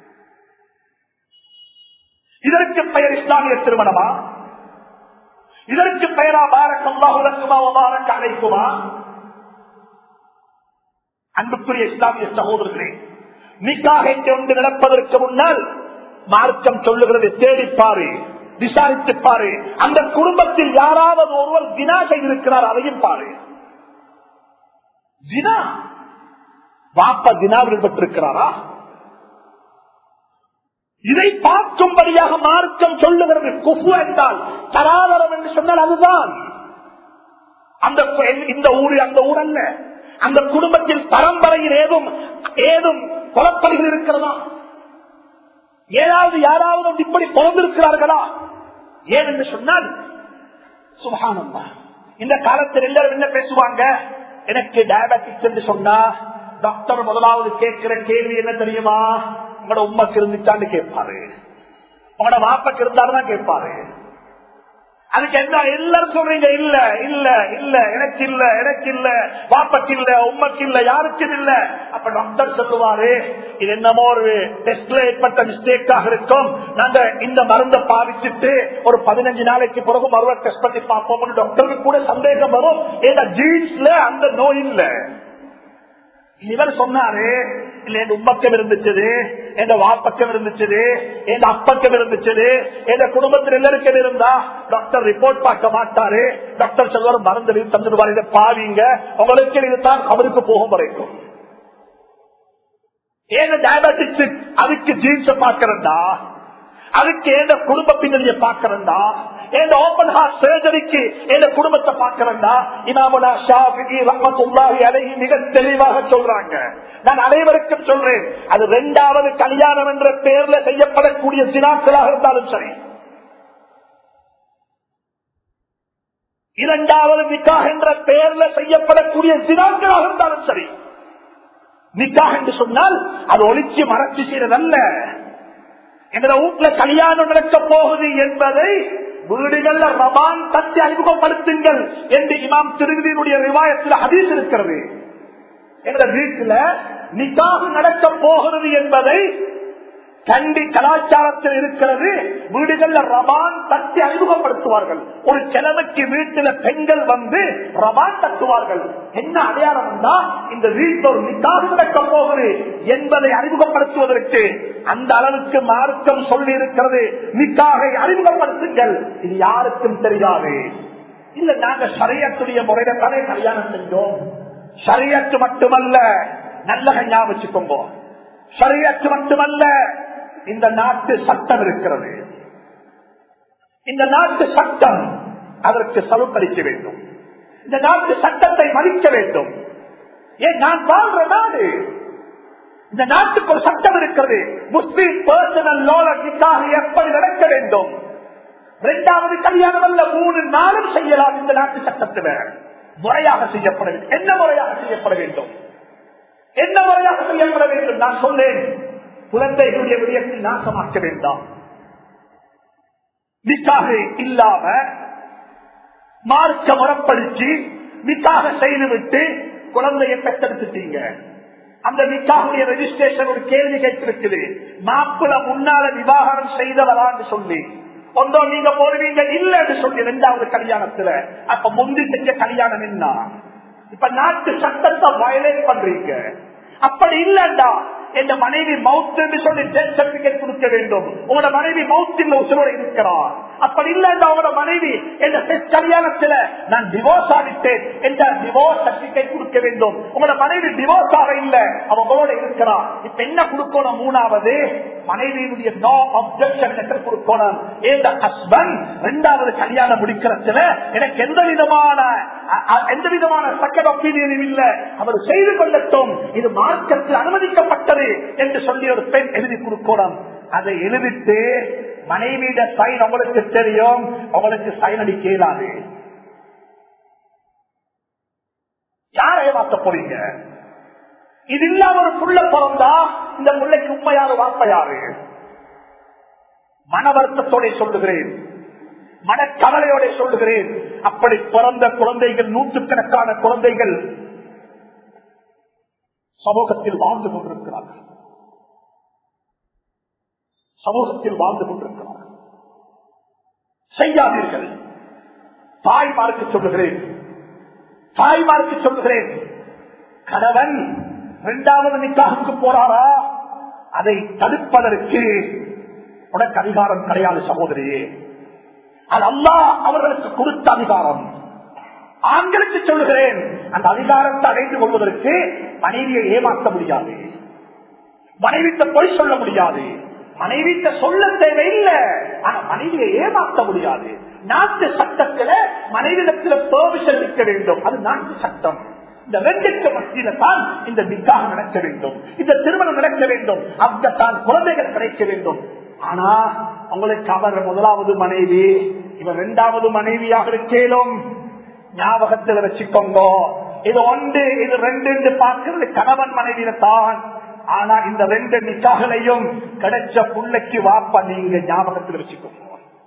இதற்கு பெயர் இஸ்லாமிய திருமணமா இதற்கு பெயரா பாரக்கல்லா உலகுமா பாரக்க அழைக்குமா அன்புக்குரிய இஸ்லாமிய சகோதரர்களே நிக்காக கொண்டு நடப்பதற்கு முன்னால் மார்க்கம் சொல்லுகிறது தேடிப்பாரு விசாரித்து பாரு அந்த குடும்பத்தில் யாராவது ஒருவர் தினா செய்திருக்கிறார் அதையும் பாரு தினா வாப்ப தினாவில் பெற்றிருக்கிறாரா இதை பார்க்கும்படியாக மார்க்கம் சொல்லுகிறது குஃபு என்றால் தராதரம் என்று சொன்னால் அதுதான் அந்த இந்த ஊரு அந்த ஊர் அல்ல அந்த குடும்பத்தில் பரம்பரையில் ஏதும் ஏதும் குழப்படிகள் இருக்கிறதா ஏதாவது யாராவது இப்படி பிறந்திருக்கிறார்களா ஏன் என்று சொன்னால் சுகானந்தா இந்த காலத்தில் எல்லாரும் என்ன பேசுவாங்க எனக்கு டயபெட்டிக்ஸ் என்று சொன்னா டாக்டர் முதலாவது கேட்கிற கேள்வி என்ன தெரியுமா உங்களோட உண்மைக்கு இருந்துச்சான்னு கேட்பாரு உங்களோட வாப்பக்கு இருந்தாலும் கேட்பாரு அதுக்கு என்ன எல்லாரும் சொல்றீங்க இல்ல இல்ல இல்ல எனக்கு இல்ல எனக்கு இல்ல வாப்பக்கு இல்ல உண்மைக்கு இல்ல யாருக்கும் இல்ல அப்ப டாக்டர் சொல்லுவாரு இது என்னமோ ஒரு டெஸ்ட்ல ஏற்பட்ட மிஸ்டேக்காக இருக்கும் நாங்க இந்த மருந்தை பாவிச்சுட்டு ஒரு பதினஞ்சு நாளைக்கு பிறகு மறுபடியும் டெஸ்ட் பண்ணி பார்ப்போம் டாக்டருக்கு கூட சந்தேகம் வரும் ஏன்னா ஜீன்ஸ்ல அந்த நோய் இல்லை இவர் சொன்னாரு இல்ல என் உம்மக்கம் இருந்துச்சு என் வாப்பக்கம் இருந்துச்சு என் அப்பக்கம் இருந்துச்சு என் குடும்பத்தில் எல்லாருக்கும் இருந்தா டாக்டர் ரிப்போர்ட் பார்க்க மாட்டாரு டாக்டர் சொல்வார் மருந்து தந்துடுவார் இதை பாவீங்க உங்களுக்கு இதுதான் அவருக்கு போகும் வரைக்கும் ஏன் டயபெட்டிக்ஸ் அதுக்கு ஜீன்ஸ் பாக்கிறண்டா அதுக்கு ஏந்த குடும்ப பின்னணியை பாக்கிறண்டா என் ஓபன் ஹார்ட் சர்ஜரிக்கு என் குடும்பத்தை பார்க்கிறேன்டா இமாமுனா ஷாஃபி ரஹமத்துல்லாஹி அலைஹி மிக தெளிவாக சொல்றாங்க நான் அனைவருக்கும் சொல்றேன் அது இரண்டாவது கல்யாணம் என்ற பெயர்ல செய்யப்படக்கூடிய சினாக்களாக இருந்தாலும் சரி இரண்டாவது நிக்காக என்ற பெயர்ல செய்யப்படக்கூடிய சினாக்களாக இருந்தாலும் சரி நிக்காக என்று சொன்னால் அது ஒளிச்சு மறைச்சு செய்யறதல்ல எங்களை வீட்டுல கல்யாணம் நடக்க போகுது என்பதை வீடுகள்ல ரபான் தட்டி அறிமுகப்படுத்துங்கள் என்று இமாம் திருவிதியினுடைய விவாயத்தில் ஹதீஸ் இருக்கிறது எங்க வீட்டுல நிக்காக நடக்க போகிறது என்பதை கண்டி கலாச்சாரத்தில் இருக்கிறது வீடுகள்ல ரபான் தட்டி அறிமுகப்படுத்துவார்கள் ஒரு கிழமைக்கு வீட்டுல பெண்கள் வந்து ரபான் தட்டுவார்கள் என்ன அடையாளம் தான் இந்த வீட்டில் ஒரு நிக்காக நடக்க போகுது என்பதை அறிமுகப்படுத்துவதற்கு அந்த அளவுக்கு மார்க்கம் சொல்லி இருக்கிறது நிக்காக அறிமுகப்படுத்துங்கள் இது யாருக்கும் தெரியாது இல்ல நாங்க சரியத்துடைய முறையில தானே கல்யாணம் செஞ்சோம் சரியத்து மட்டுமல்ல நல்ல ஞாபகம் வச்சுக்கோங்க சரியத்து மட்டுமல்ல இந்த நாட்டு சட்டம் இருக்கிறது இந்த நாட்டு சட்டம் அதற்கு சலுக்களிக்க வேண்டும் இந்த நாட்டு சட்டத்தை மதிக்க வேண்டும் ஏன் நான் வாழ்ற நாடு இந்த நாட்டுக்கு ஒரு சட்டம் இருக்கிறது முஸ்லீம் பர்சனல் லோனுக்காக எப்படி நடக்க வேண்டும் இரண்டாவது கல்யாணம் அல்ல மூணு நாளும் செய்யலாம் இந்த நாட்டு சட்டத்தில் முறையாக செய்யப்பட வேண்டும் என்ன முறையாக செய்யப்பட வேண்டும் என்ன முறையாக செய்யப்பட வேண்டும் நான் சொல்லேன் குழந்தைகளுடைய விடயத்தில் நாசமாக்க வேண்டாம் நிக்காக இல்லாம மார்க்க முறப்படுத்தி நிக்காக செய்துவிட்டு குழந்தையை பெற்றெடுத்துட்டீங்க அந்த நிக்காவுடைய ரெஜிஸ்ட்ரேஷன் ஒரு கேள்வி கேட்டிருக்குது மாப்பிள முன்னால விவாகரம் செய்தவரான்னு சொல்லி ஒன்றோ நீங்க போடுவீங்க இல்லன்னு சொல்லி இரண்டாவது கல்யாணத்துல அப்ப முந்தி செஞ்ச கல்யாணம் என்ன இப்ப நாட்டு சட்டத்தை வயலேட் பண்றீங்க அப்படி இல்லண்டா என் மனைவி மவுத்து சொல்லி டெத் சர்டிபிகேட் கொடுக்க வேண்டும் உங்களோட மனைவி மவுத்தில் உசுரோட இருக்கிறார் அப்படி இல்லண்டா உங்களோட மனைவி என்ற கல்யாணத்துல நான் டிவோர்ஸ் ஆகிட்டேன் என்ற டிவோர்ஸ் சர்டிபிகேட் கொடுக்க வேண்டும் உங்களோட மனைவி டிவோர்ஸ் ஆக இல்ல அவங்களோட இருக்கிறார் இப்ப என்ன கொடுக்கணும் மூணாவது மனைவியினுடைய நோ அப்செக்ஷன் லெட்டர் கொடுக்கணும் எந்த ஹஸ்பண்ட் இரண்டாவது கல்யாணம் முடிக்கிறதுல எனக்கு எந்த விதமான எந்த விதமான செகண்ட் ஒப்பீனியனும் இல்ல அவர் செய்து கொள்ளட்டும் இது மார்க்கத்தில் அனுமதிக்கப்பட்டது என்று சொல்லி ஒரு பெண் எழுதி கொடுக்கணும் அதை எழுதிட்டு மனைவியிட சைன் உங்களுக்கு தெரியும் உங்களுக்கு சைன் அடிக்க இயலாது யாரை ஏமாத்த போறீங்க இது இல்லாம ஒரு புள்ள பிறந்தா இந்த பிள்ளைக்கு உண்மையாரு வார்த்தையாரு மன வருத்தத்தோட சொல்லுகிறேன் மனக்கவலையோட சொல்லுகிறேன் அப்படி பிறந்த குழந்தைகள் நூற்றுக்கணக்கான குழந்தைகள் சமூகத்தில் வாழ்ந்து கொண்டிருக்கிறார்கள் சமூகத்தில் வாழ்ந்து கொண்டிருக்கிறார்கள் செய்யாதீர்கள் தாய்மாருக்கு சொல்லுகிறேன் தாய்மாருக்கு சொல்லுகிறேன் கணவன் இரண்டாவது நிக்காவுக்கு போறாரா அதை தடுப்பதற்கு உனக்கு அதிகாரம் கிடையாது சகோதரியே அது அல்லா அவர்களுக்கு கொடுத்த அதிகாரம் ஆண்களுக்கு சொல்லுகிறேன் அந்த அதிகாரத்தை அடைந்து கொள்வதற்கு மனைவியை ஏமாற்ற முடியாது மனைவிட்ட பொய் சொல்ல முடியாது மனைவிட்ட சொல்ல தேவையில்லை ஆனா மனைவியை ஏமாற்ற முடியாது நாட்டு சட்டத்தில மனைவிடத்தில் பெர்மிஷன் இருக்க வேண்டும் அது நாட்டு சட்டம் இந்த ரெண்டுக்கு மத்தியில தான் இந்த நிக்காக நடக்க வேண்டும் இந்த திருமணம் நடக்க வேண்டும் அங்கத்தான் குழந்தைகள் கிடைக்க வேண்டும் ஆனா உங்களுக்கு அவர் முதலாவது மனைவி இவர் இரண்டாவது மனைவியாக இருக்கேலும் ஞாபகத்தில் வச்சுக்கோங்க இது ஒன்று இது ரெண்டு பார்க்கிறது கணவன் மனைவியில தான் ஆனா இந்த ரெண்டு நிக்காகளையும் கிடைச்ச புள்ளைக்கு வாப்ப நீங்க ஞாபகத்தில் வச்சுக்கோங்க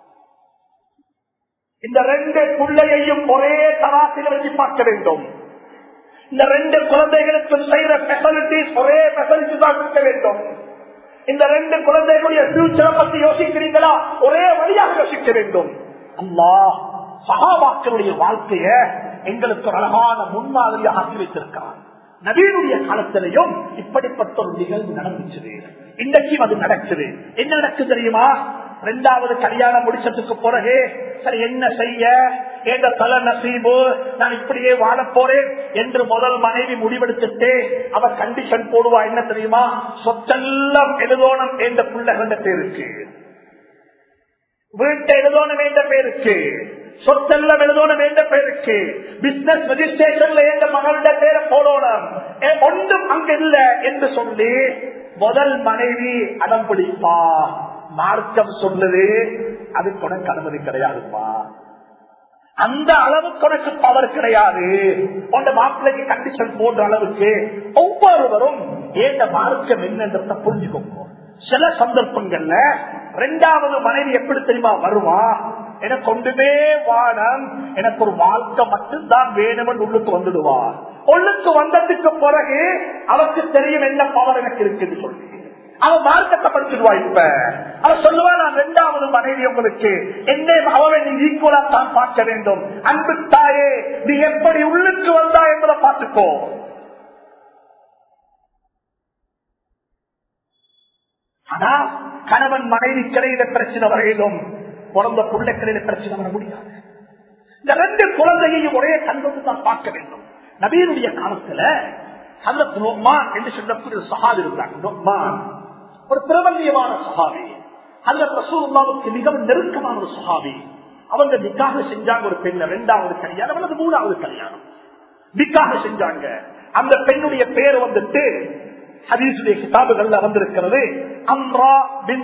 இந்த ரெண்டு பிள்ளையையும் ஒரே தராசில வச்சு பார்க்க வேண்டும் இந்த ரெண்டு குழந்தைகளுக்கும் செய்யற பெசிலிட்டிஸ் ஒரே பெசிலிட்டி தான் இருக்க வேண்டும் இந்த ரெண்டு குழந்தைகளுடைய பியூச்சரை பத்தி யோசிக்கிறீங்களா ஒரே வழியாக யோசிக்க வேண்டும் அல்லா சகாபாக்களுடைய வாழ்க்கைய எங்களுக்கு ஒரு அழகான முன்மாதிரியாக ஆக்கி வைத்திருக்கிறார் நவீனுடைய காலத்திலையும் இப்படிப்பட்ட ஒரு நிகழ்வு நடந்துச்சு இன்றைக்கும் அது நடக்குது என்ன நடக்குது தெரியுமா ரெண்டாவது கல்யாணம் முடிச்சதுக்கு பிறகு சரி என்ன செய்ய எந்த தல நசீபு நான் இப்படியே வாழ போறேன் என்று முதல் மனைவி முடிவெடுத்துட்டு அவ கண்டிஷன் போடுவா என்ன தெரியுமா சொத்தெல்லாம் எழுதோணம் என்ற பிள்ளைகள் பேருக்கு வீட்டை எழுதோணம் என்ற பேருக்கு சொத்தெல்லாம் எழுதோணம் என்ற பேருக்கு பிசினஸ் ரெஜிஸ்ட்ரேஷன்ல எந்த மகளுடைய பேரை போடணும் ஒன்றும் அங்க இல்ல என்று சொல்லி முதல் மனைவி அடம் பிடிப்பா மார்க்கம் சொல்லுது அதுக்கு உனக்கு அனுமதி கிடையாதுப்பா அந்த அளவுக்கு உனக்கு பவர் கிடையாது உங்க மாப்பிள்ளைக்கு கண்டிஷன் போன்ற அளவுக்கு ஒவ்வொருவரும் ஏந்த மார்க்கம் என்னன்றத புரிஞ்சுக்கோங்க சில சந்தர்ப்பங்கள்ல ரெண்டாவது மனைவி எப்படி தெரியுமா வருவா எனக்கு ஒன்றுமே வானம் எனக்கு ஒரு வாழ்க்கை மட்டும்தான் வேணும்னு உள்ளுக்கு வந்துடுவா உள்ளுக்கு வந்ததுக்கு பிறகு அவருக்கு தெரியும் என்ன பவர் எனக்கு இருக்குன்னு சொல்லி அவன் மார்க்கத்தை படிச்சிருவா இப்ப அவன் சொல்லுவா நான் ரெண்டாவது மனைவி உங்களுக்கு என்ன அவனை நீ ஈக்குவலா தான் பார்க்க வேண்டும் அன்பு தாயே நீ எப்படி உள்ளுக்கு வந்தா என்பதை பார்த்துக்கோ ஆனா கணவன் மனைவி கிடையில பிரச்சனை வரையிலும் பிறந்த பிள்ளை கிடையில பிரச்சனை வர முடியாது இந்த ரெண்டு குழந்தையையும் ஒரே கண்ணுக்கு தான் பார்க்க வேண்டும் நபீனுடைய காலத்துல அந்த நொம்மான் என்று சொல்லக்கூடிய சகாது இருந்தாங்க நொம்மான் ஒரு பிரபல்யமான சகாவி அந்த ரசூல்லாவுக்கு மிகவும் நெருக்கமான ஒரு சகாவி அவங்க நிக்காக செஞ்சாங்க ஒரு பெண்ண ரெண்டாவது கல்யாணம் அல்லது மூணாவது கல்யாணம் நிக்காக செஞ்சாங்க அந்த பெண்ணுடைய பேர் வந்துட்டு ஹதீசுடைய கிதாபுகள்ல வந்திருக்கிறது அம்ரா பின்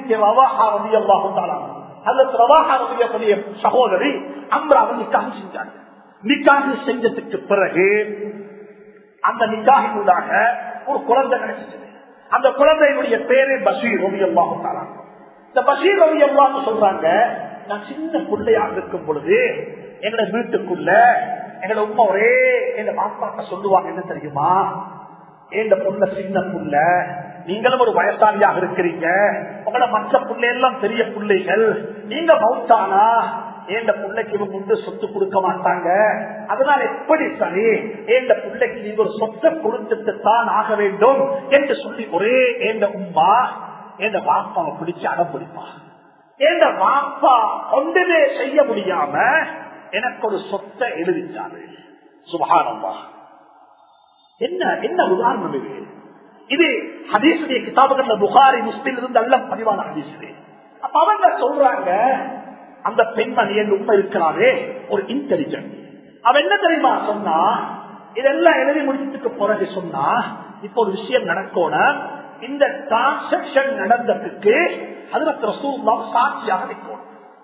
சகோதரி அம்ராவை நிக்காக செஞ்சாங்க நிக்காக செஞ்சதுக்கு பிறகு அந்த நிக்காகினூடாக ஒரு குழந்தை கிடைச்சிச்சு அந்த குழந்தையினுடைய பேரு பஷீர் ரவி அல்லாஹு இந்த பஷீர் ரவி அல்லாஹ் சொல்றாங்க நான் சின்ன பிள்ளையாக இருக்கும் பொழுது எங்களோட வீட்டுக்குள்ள எங்களோட உமா ஒரே எங்க மாப்பாட்ட சொல்லுவாங்க என்ன தெரியுமா எந்த புள்ள சின்ன புள்ள நீங்களும் ஒரு வயசாளியாக இருக்கிறீங்க உங்களோட மற்ற புள்ளை எல்லாம் பெரிய பிள்ளைகள் நீங்க மவுத்தானா ஏண்ட பிள்ளைக்கு முண்டு சொத்து கொடுக்க மாட்டாங்க அதனால எப்படி சரி ஏண்ட பிள்ளைக்கு நீங்க ஒரு சொத்தை கொடுத்துட்டு தான் ஆக வேண்டும் என்று சொல்லி ஒரே ஏண்ட உமா ஏண்ட வாப்பாவை பிடிச்சு அடம் பிடிப்பா ஏண்ட வாப்பா ஒன்றுமே செய்ய முடியாம எனக்கு ஒரு சொத்தை எழுதிச்சாரு சுபாரம்பா என்ன என்ன உதாரணம் இது இது ஹதீசுடைய கிதாபுகள்ல புகாரி முஸ்லிம் இருந்து அல்ல பதிவான ஹதீசு அப்ப அவங்க சொல்றாங்க அந்த பெண்மணி என் உண்மை இருக்கிறாரே ஒரு இன்டெலிஜென்ட் அவ என்ன தெரியுமா சொன்னா இதெல்லாம் எழுதி முடிச்சதுக்கு பிறகு சொன்னா இப்ப ஒரு விஷயம் நடக்கணும் இந்த டிரான்சாக்சன் நடந்ததுக்கு அதுல ரசூல்லா சாட்சியாக நிற்கும்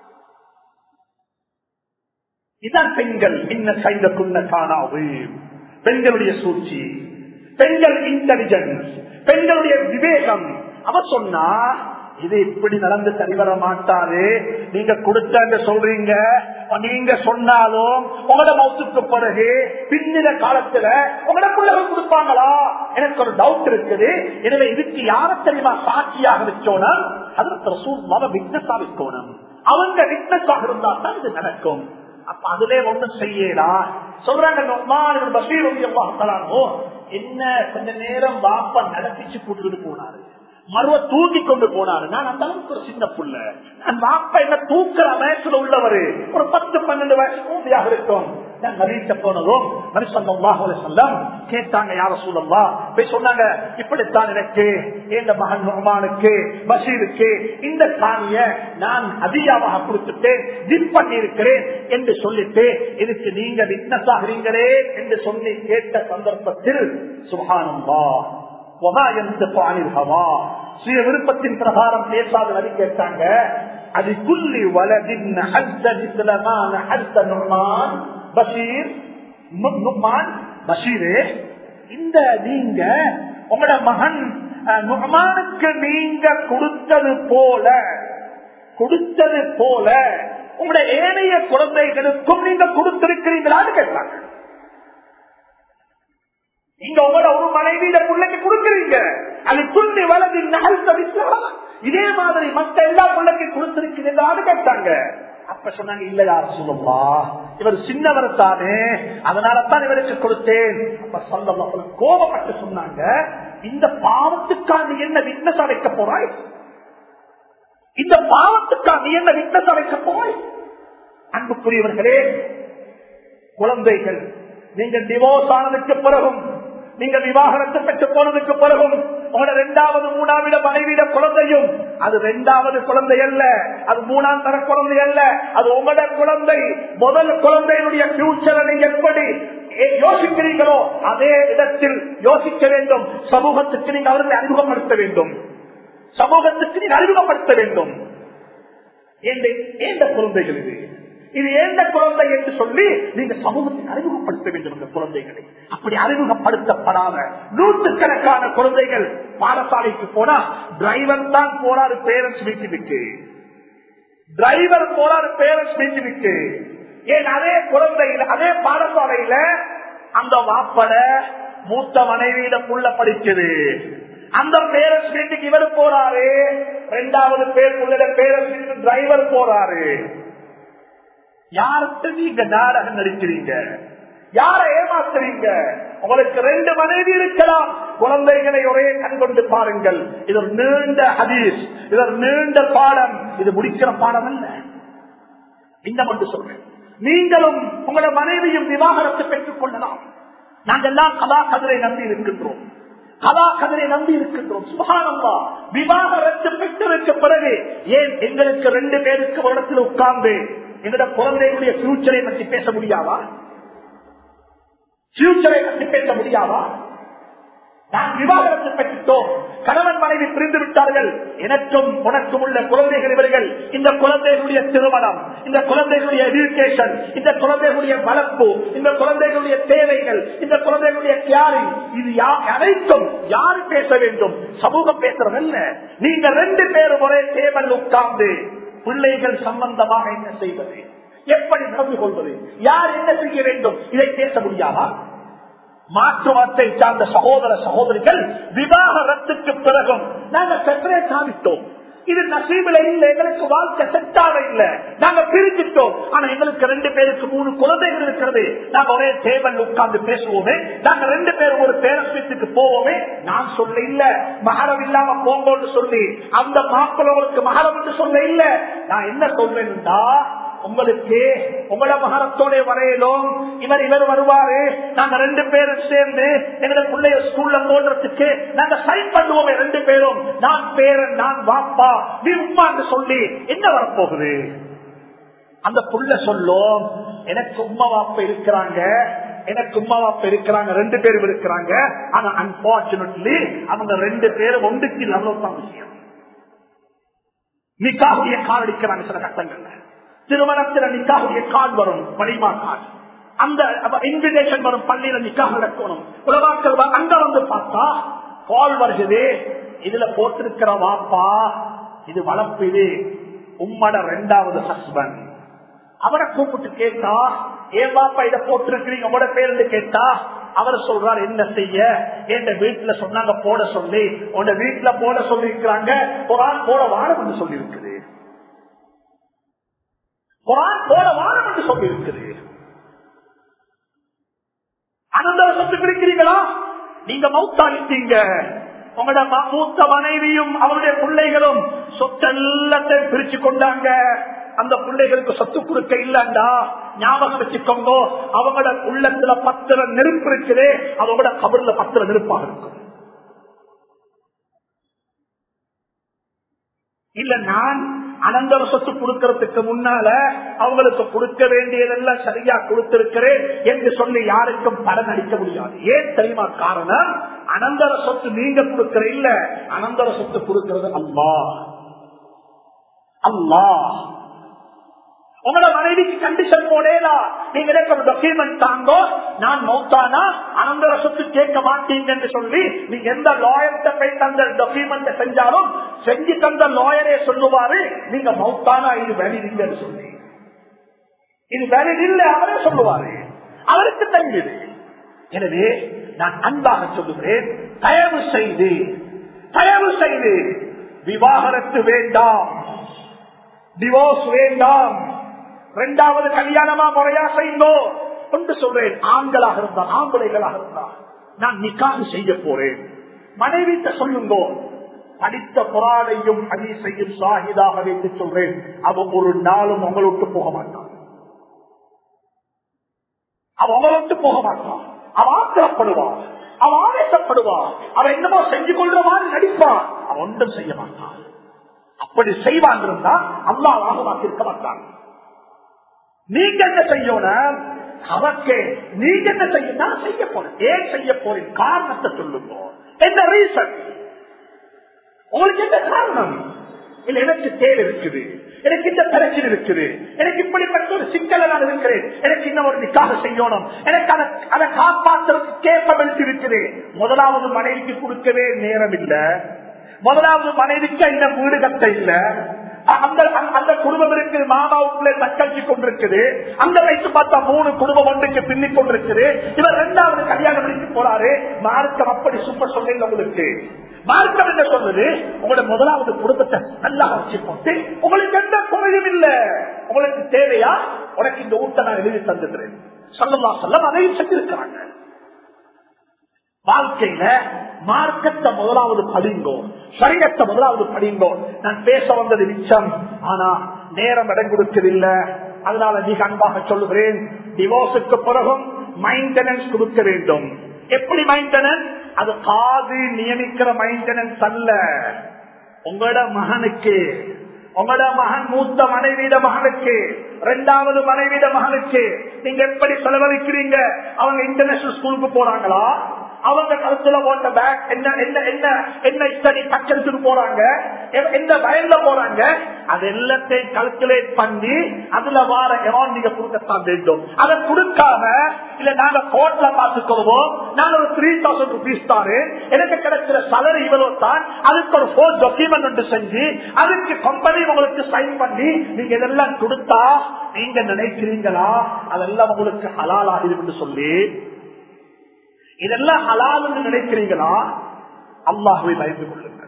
இதான் பெண்கள் இன்ன கைத குன்ன காணாவு பெண்களுடைய சூழ்ச்சி பெண்கள் இன்டெலிஜென்ஸ் பெண்களுடைய விவேகம் அவ சொன்னா இது இப்படி நடந்து சரிவர மாட்டாரு நீங்க கொடுத்த சொல்றீங்க நீங்க சொன்னாலும் உங்களோட மௌத்துக்கு பிறகு பின்னின காலத்துல உங்களோட பிள்ளைகள் கொடுப்பாங்களா எனக்கு ஒரு டவுட் இருக்குது எனவே இதுக்கு யார தெரியுமா சாட்சியாக வச்சோனா அதற்கு ரசூல் விக்னஸா வைக்கணும் அவங்க விக்னஸாக இருந்தா தான் இது நடக்கும் அப்ப அதுல ஒண்ணும் செய்யலா சொல்றாங்க பசீர் என்ன கொஞ்ச நேரம் வாப்பா நடத்திச்சு கூட்டிட்டு போனாரு மருவ தூக்கி கொண்டு போனாரு நான் அந்த அளவுக்கு ஒரு சின்ன புள்ள நான் வாப்பா என்ன தூக்குற வயசுல உள்ளவரு ஒரு பத்து பன்னெண்டு வயசு கூடியாக இருக்கும் நான் நவீட்ட போனதும் சொல்லம் கேட்டாங்க யார சூழல்லா போய் சொன்னாங்க இப்படித்தான் எனக்கு எந்த மகன் நுகமானுக்கு பஷீருக்கு இந்த காணிய நான் அதிகமாக கொடுத்துட்டேன் ஜிப் பண்ணி இருக்கிறேன் என்று சொல்லிட்டு இதுக்கு நீங்க விட்னஸ் ஆகிறீங்களே என்று சொல்லி கேட்ட சந்தர்ப்பத்தில் சுகானந்தா சுய விருப்பத்தின் பிரகாரம் பேசாத நபி கேட்டாங்க அது குல்லி வலதின் பஷீர் பஷீரே இந்த நீங்க உங்களோட மகன் நுகமானுக்கு நீங்க கொடுத்தது போல கொடுத்தது போல உங்களுடைய ஏனைய குழந்தைகளுக்கும் நீங்க கொடுத்திருக்கிறீங்களான்னு கேட்டாங்க நீங்க உங்களோட ஒரு மனைவியில பிள்ளைக்கு கொடுக்குறீங்க அது துள்ளி வலது நகர்த்த இதே மாதிரி மத்த எல்லா பிள்ளைக்கு கொடுத்திருக்கிறீங்களான்னு கேட்டாங்க அப்ப சொன்னாங்க இல்ல யார் சொல்லுவா இவர் சின்னவர் தானே அதனால தான் இவருக்கு கொடுத்தேன் அப்ப சொல்ல கோபப்பட்டு சொன்னாங்க இந்த பாவத்துக்காக நீ என்ன விட்னஸ் அடைக்க போறாய் இந்த பாவத்துக்காக நீ என்ன விட்னஸ் அடைக்க போறாய் அன்புக்குரியவர்களே குழந்தைகள் நீங்க டிவோர்ஸ் ஆனதுக்கு பிறகும் நீங்க விவாகரத்து பெற்று போனதுக்கு பிறகும் உங்களோட இரண்டாவது மூணாவிட மனைவியிட குழந்தையும் அது இரண்டாவது குழந்தை அல்ல அது மூணாம் தர குழந்தை அல்ல அது உங்களோட குழந்தை முதல் குழந்தையினுடைய பியூச்சரை நீங்க எப்படி யோசிக்கிறீங்களோ அதே இடத்தில் யோசிக்க வேண்டும் சமூகத்துக்கு நீங்க அவர்களை அறிமுகப்படுத்த வேண்டும் சமூகத்துக்கு நீங்க அறிமுகப்படுத்த வேண்டும் ஏந்த குழந்தைகள் இது இது எந்த குழந்தை என்று சொல்லி நீங்க சமூகத்துக்கு அறிமுகப்படுத்த வேண்டும் இந்த குழந்தைகளை அப்படி அறிமுகப்படுத்தப்படாத நூற்றுக்கணக்கான குழந்தைகள் பாடசாலைக்கு போனா டிரைவர் தான் போறாரு பேரண்ட்ஸ் மீட்டிங்க்கு டிரைவர் போறாரு பேரண்ட்ஸ் மீட்டிங்க்கு ஏன் அதே குழந்தையில அதே பாடசாலையில அந்த வாப்பட மூத்த மனைவியிட புள்ள படிக்குது அந்த பேரண்ட்ஸ் மீட்டிங் இவர் போறாரு ரெண்டாவது பேர் புள்ள பேரண்ட்ஸ் மீட்டிங் டிரைவர் போறாரு யார்கிட்ட நீங்க நாடகம் நடிக்கிறீங்க யார ஏமாத்துறீங்க உங்களுக்கு ரெண்டு மனைவி இருக்கலாம் குழந்தைகளை ஒரே கண் கொண்டு பாருங்கள் இது ஒரு நீண்ட ஹதீஸ் இது ஒரு நீண்ட பாடம் இது முடிக்கிற பாடம் அல்ல இந்த மட்டும் சொல்றேன் நீங்களும் உங்களோட மனைவியும் விவாகரத்தை பெற்றுக் கொள்ளலாம் நாங்கள் எல்லாம் கதா கதிரை நம்பி இருக்கின்றோம் கதா கதிரை நம்பி இருக்கின்றோம் சுகானந்தா விவாகரத்து பெற்றதற்கு பிறகு ஏன் எங்களுக்கு ரெண்டு பேருக்கு ஒரு இடத்தில் உட்கார்ந்து எங்களோட குழந்தைகளுடைய ஃபியூச்சரை பற்றி பேச முடியாதா ஃபியூச்சரை பற்றி பேச முடியாதா நான் விவாகரத்தை பெற்றுட்டோம் கணவன் மனைவி பிரிந்து விட்டார்கள் எனக்கும் உனக்கும் உள்ள குழந்தைகள் இவர்கள் இந்த குழந்தைகளுடைய திருமணம் இந்த குழந்தைகளுடைய எஜுகேஷன் இந்த குழந்தைகளுடைய வளர்ப்பு இந்த குழந்தைகளுடைய தேவைகள் இந்த குழந்தைகளுடைய கேரிங் இது அனைத்தும் யாரு பேச வேண்டும் சமூகம் பேசுறதல்ல நீங்க ரெண்டு பேரும் ஒரே டேபிள் உட்கார்ந்து பிள்ளைகள் சம்பந்தமாக என்ன செய்வது எப்படி நடந்து கொள்வது யார் என்ன செய்ய வேண்டும் இதை பேச முடியாதா மாற்றுவத்தை சார்ந்த சகோதர சகோதரிகள் விவாகரத்துக்கு பிறகும் நாங்கள் செப்பரேட் ஆகிட்டோம் இது நசீபில இல்ல எங்களுக்கு வாழ்க்கை செட்டாக இல்ல நாங்க பிரிஞ்சிட்டோம் ஆனா எங்களுக்கு ரெண்டு பேருக்கு மூணு குழந்தைகள் இருக்கிறது நாங்க ஒரே டேபிள் உட்கார்ந்து பேசுவோமே நாங்க ரெண்டு பேரும் ஒரு பேரஸ்பீட்டுக்கு போவோமே நான் சொல்ல இல்ல மகரம் இல்லாம போங்கன்னு சொல்லி அந்த மாப்பிள்ளவங்களுக்கு மகரம் என்று சொல்ல இல்ல நான் என்ன சொல்றேன்டா உங்களுக்கு உங்களோட மகரத்தோட வரையிலும் இவர் இவர் வருவாரு நாங்க ரெண்டு பேரும் சேர்ந்து எங்களை பிள்ளைய ஸ்கூல்ல போடுறதுக்கு நாங்க சைன் பண்ணுவோமே ரெண்டு பேரும் நான் பேரன் நான் வாப்பா நீ உமான்னு சொல்லி என்ன வரப்போகுது அந்த புள்ள சொல்லும் எனக்கு உமா வாப்ப இருக்கிறாங்க எனக்கு உமா வாப்ப இருக்கிறாங்க ரெண்டு பேரும் இருக்கிறாங்க ஆனா அன்பார்ச்சுனேட்லி அவங்க ரெண்டு பேரும் ஒன்றுக்கு அவ்வளவுதான் விஷயம் நிக்காவுடைய கால் அடிக்கிறாங்க சில கட்டங்கள்ல திருமணத்தில் நிக்காவுடைய கார்டு வரும் வலிமா கார்டு அந்த இன்விடேஷன் வரும் பள்ளியில நிக்காக நடக்கணும் உலகாக்கள் அங்க வந்து பார்த்தா கால் வருகிறது இதுல போட்டிருக்கிற வாப்பா இது வளர்ப்பு இது உம்மட ரெண்டாவது ஹஸ்பண்ட் அவரை கூப்பிட்டு கேட்டா ஏன் பாப்பா இதை போட்டிருக்கிறீங்க உங்களோட பேருந்து கேட்டா அவர் சொல்றார் என்ன செய்ய என் வீட்டுல சொன்னாங்க போட சொல்லி உங்க வீட்டுல போட சொல்லி இருக்கிறாங்க குரான் போட வாரம் என்று சொல்லி இருக்குது குரான் போட வாரம் என்று சொல்லி இருக்குது அனந்தர சொத்து பிடிக்கிறீங்களா நீங்க மௌத்தாளித்தீங்க உங்களோட ம- மூத்த மனைவியும் அவருடைய பிள்ளைகளும் சொத்தெல்லாத்தை பிரிச்சு கொண்டாங்க அந்த பிள்ளைகளுக்கு சொத்து கொடுக்க இல்லண்டா ஞாபகம் வச்சுக்கோங்க அவங்களோட உள்ளத்துல பத்திர நெருப்பு இருக்குது அவங்களோட கபர்ல பத்திர நெருப்பாக இருக்கும் இல்ல நான் அனந்தர சொத்து கொடுக்கறதுக்கு முன்னால அவங்களுக்கு கொடுக்க வேண்டியதெல்லாம் சரியா கொடுத்திருக்கிறேன் என்று சொல்லி யாருக்கும் பலன் அளிக்க முடியாது ஏன் தெரியுமா காரணம் அனந்தர சொத்து நீங்க கொடுக்கிற இல்ல அனந்தர சொத்து கொடுக்கிறது அல்லா அல்லா உங்களோட மனைவிக்கு கண்டிஷன் போடேலா நீங்க எனக்கு ஒரு டாக்குமெண்ட் தாங்கோ நான் மௌத்தானா அனந்தர சொத்து கேட்க மாட்டீங்க என்று சொல்லி நீங்க எந்த லாயர்கிட்ட போய் தந்த டாக்குமெண்ட் செஞ்சாலும் செஞ்சு தந்த லாயரே சொல்லுவாரு நீங்க மௌத்தானா இது வேலிட் இல்லைன்னு சொல்லி இது வேலிட் இல்லை அவரே சொல்லுவாரு அவருக்கு தங்குது எனவே நான் அன்பாக சொல்லுகிறேன் தயவு செய்து தயவு செய்து விவாகரத்து வேண்டாம் டிவோர்ஸ் வேண்டாம் இரண்டாவது கல்யாணமா முறையா செய்யுங்கோ என்று சொல்றேன் ஆண்களாக இருந்தா ஆம்பளைகளாக இருந்தா நான் நிக்காக செய்ய போறேன் மனைவிட்ட சொல்லுங்கோ படித்த புறாடையும் ஹதீஸையும் சாகிதாக வைத்து சொல்றேன் அவன் ஒரு நாளும் உங்களை விட்டு போக மாட்டான் அவன் உங்களை விட்டு போக மாட்டான் அவன் ஆத்திரப்படுவான் அவன் ஆவேசப்படுவான் அவன் என்னமோ செஞ்சு கொள்ற மாதிரி நடிப்பான் அவன் ஒன்றும் செய்ய மாட்டான் அப்படி செய்வான் இருந்தா அல்லாவாக இருக்க மாட்டான் நீங்க என்ன செய்யணும் அவருக்கு நீங்க என்ன செய்ய நான் செய்ய போறேன் ஏன் செய்ய போறேன் காரணத்தை சொல்லுங்க என்ன ரீசன் உங்களுக்கு என்ன காரணம் இல்ல எனக்கு தேவை இருக்குது எனக்கு இந்த பிரச்சனை இருக்குது எனக்கு இப்படிப்பட்ட ஒரு சிக்கல நான் இருக்கிறேன் எனக்கு இன்னும் ஒரு நிக்காக செய்யணும் எனக்கு அதை அதை காப்பாற்றுறதுக்கு கேப்பபிலிட்டி இருக்குது முதலாவது மனைவிக்கு கொடுக்கவே நேரம் இல்ல முதலாவது மனைவிக்கு இந்த வீடு கட்ட இல்ல அந்த அந்த- அந்த குடும்பம் இருக்கு மாமாவுக்குள்ளே தக்கழிச்சு கொண்டிருக்குது அந்த வயசு பார்த்தா மூணு குடும்பம் ஒன்றுக்கு பின்னி கொண்டிருக்குது இவர் இரண்டாவது கல்யாணம் பண்ணிட்டு போறாரு மார்க்கம் அப்படி சூப்பர் சொல்ல உங்களுக்கு மார்க்கம் என்ன சொல்லுது உங்களோட முதலாவது குடும்பத்தை நல்லா வச்சு போட்டு உங்களுக்கு எந்த குறையும் இல்ல உங்களுக்கு தேவையா உனக்கு இந்த ஊட்ட நான் எழுதி தந்துக்கிறேன் சொல்லலாம் சொல்ல அதையும் செஞ்சிருக்கிறாங்க வாழ்க்கையில மார்க்கத்தை முதலாவது படிங்கோ சரியத்தை முதலாவது படிங்கோ நான் பேச வந்தது மிச்சம் ஆனா நேரம் இடம் கொடுக்கவில்லை அதனால மிக அன்பாக சொல்லுகிறேன் டிவோர்ஸுக்கு பிறகும் மைண்டனன்ஸ் கொடுக்க வேண்டும் எப்படி மைண்டனன்ஸ் அது காது நியமிக்கிற மைண்டனன்ஸ் அல்ல உங்களோட மகனுக்கு உங்களோட மகன் மூத்த மனைவியிட மகனுக்கு இரண்டாவது மனைவியிட மகனுக்கு நீங்க எப்படி செலவழிக்கிறீங்க அவங்க இன்டர்நேஷனல் ஸ்கூலுக்கு போறாங்களா அவங்க கருத்துல போட்ட பேக் என்ன என்ன என்ன என்ன ஸ்டடி டக்கெடுத்துட்டு போறாங்க எ- எந்த வயல்ல போறாங்க அது எல்லாத்தையும் கல்குலேட் பண்ணி அதுல வார எமௌண்ட் நீங்க கொடுக்கத்தான் வேண்டும் அதை கொடுக்காம இல்ல நாங்க கோர்ட்ல பார்த்துக்கொள்வோம் நான் ஒரு த்ரீ தௌசண்ட் ருபீஸ் தாரு எனக்கு கிடைக்கிற சலரி இவ்வளவு தான் அதுக்கு ஒரு போர் டாக்குமெண்ட் ஒன்று செஞ்சு அதுக்கு கம்பெனி உங்களுக்கு சைன் பண்ணி நீங்க இதெல்லாம் கொடுத்தா நீங்க நினைக்கிறீங்களா அதெல்லாம் உங்களுக்கு ஹலால் ஆகிடும் சொல்லி இதெல்லாம் ஹலால் நினைக்கிறீங்களா அல்லாஹுவை பயந்து கொள்ளுங்கள்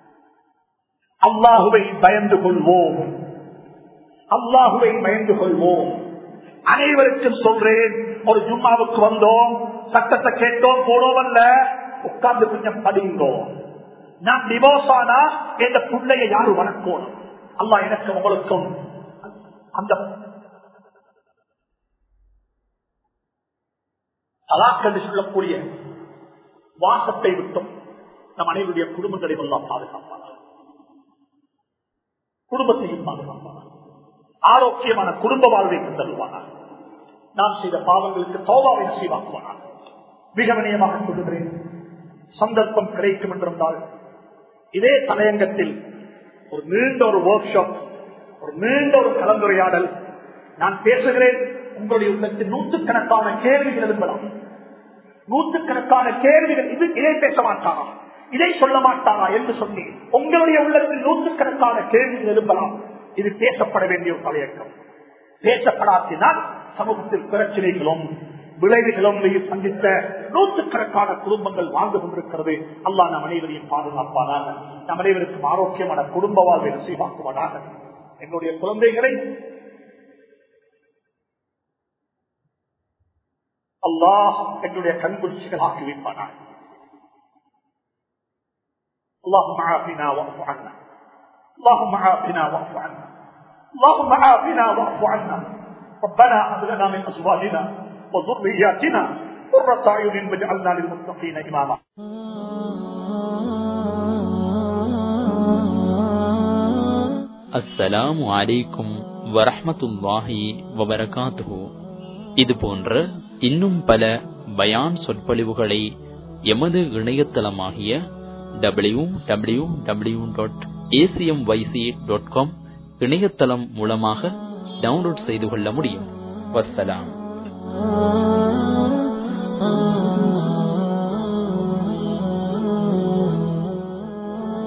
அல்லாஹுவை பயந்து கொள்வோம் அல்லாஹுவை பயந்து கொள்வோம் அனைவருக்கும் சொல்றேன் ஒரு ஜும்மாவுக்கு வந்தோம் சட்டத்தை கேட்டோம் போனோம் அல்ல உட்கார்ந்து கொஞ்சம் படிங்கோம் நான் டிவோர்ஸ் ஆனா எந்த பிள்ளைய யாரு வணக்கணும் அல்லாஹ் எனக்கு உங்களுக்கும் அந்த தலாக் என்று சொல்லக்கூடிய வாசத்தை விட்டும் நம் அனைவருடைய குடும்பங்களை எல்லாம் பாதுகாப்பார்கள் குடும்பத்தையும் பாதுகாப்பார்கள் ஆரோக்கியமான குடும்ப வாழ்வை தருவானார் நாம் செய்த பாவங்களுக்கு தோவாவை நசீவாக்குவானார் மிக வினயமாக சொல்லுகிறேன் சந்தர்ப்பம் கிடைக்கும் என்றிருந்தால் இதே தலையங்கத்தில் ஒரு நீண்ட ஒரு ஒர்க் ஷாப் ஒரு நீண்ட ஒரு கலந்துரையாடல் நான் பேசுகிறேன் உங்களுடைய உள்ளத்தில் நூற்றுக்கணக்கான கேள்விகள் எழுப்பலாம் நூற்றுக்கணக்கான கேள்விகள் இது இதை பேச மாட்டானா இதை சொல்ல மாட்டாரா என்று சொல்லி உங்களுடைய உள்ளத்தில் நூற்றுக்கணக்கான கேள்விகள் எழுப்பலாம் இது பேசப்பட வேண்டிய ஒரு தலையக்கம் பேசப்படாத்தினால் சமூகத்தில் பிரச்சனைகளும் விளைவுகளும் சந்தித்த நூற்றுக்கணக்கான குடும்பங்கள் வாழ்ந்து கொண்டிருக்கிறது அல்லா நம் அனைவரையும் பாதுகாப்பானாக நம் அனைவருக்கும் ஆரோக்கியமான குடும்ப வாழ்வை நசீவாக்குவதாக என்னுடைய குழந்தைகளை அல்லாஹ் என்னுடைய கண்குறிச்சிகள் ஆக்கி வைப்பானாக اللهم عافنا واعف عنا اللهم عافنا واعف عنا اللهم عافنا واعف عنا ربنا هب لنا من ازواجنا وذرياتنا قرة اعين واجعلنا للمتقين اماما அஸ்ஸலாமு அலைக்கும் வரஹ்மத்துல்லாஹி வபரகாத்துஹு இது போன்ற இன்னும் பல பயான் சொற்பொழிவுகளை எமது இணையதளமாகிய W W W dot A C M Y C dot com இணையதளம் மூலமாக டவுன்லோட் செய்து கொள்ள முடியும் வசலாம்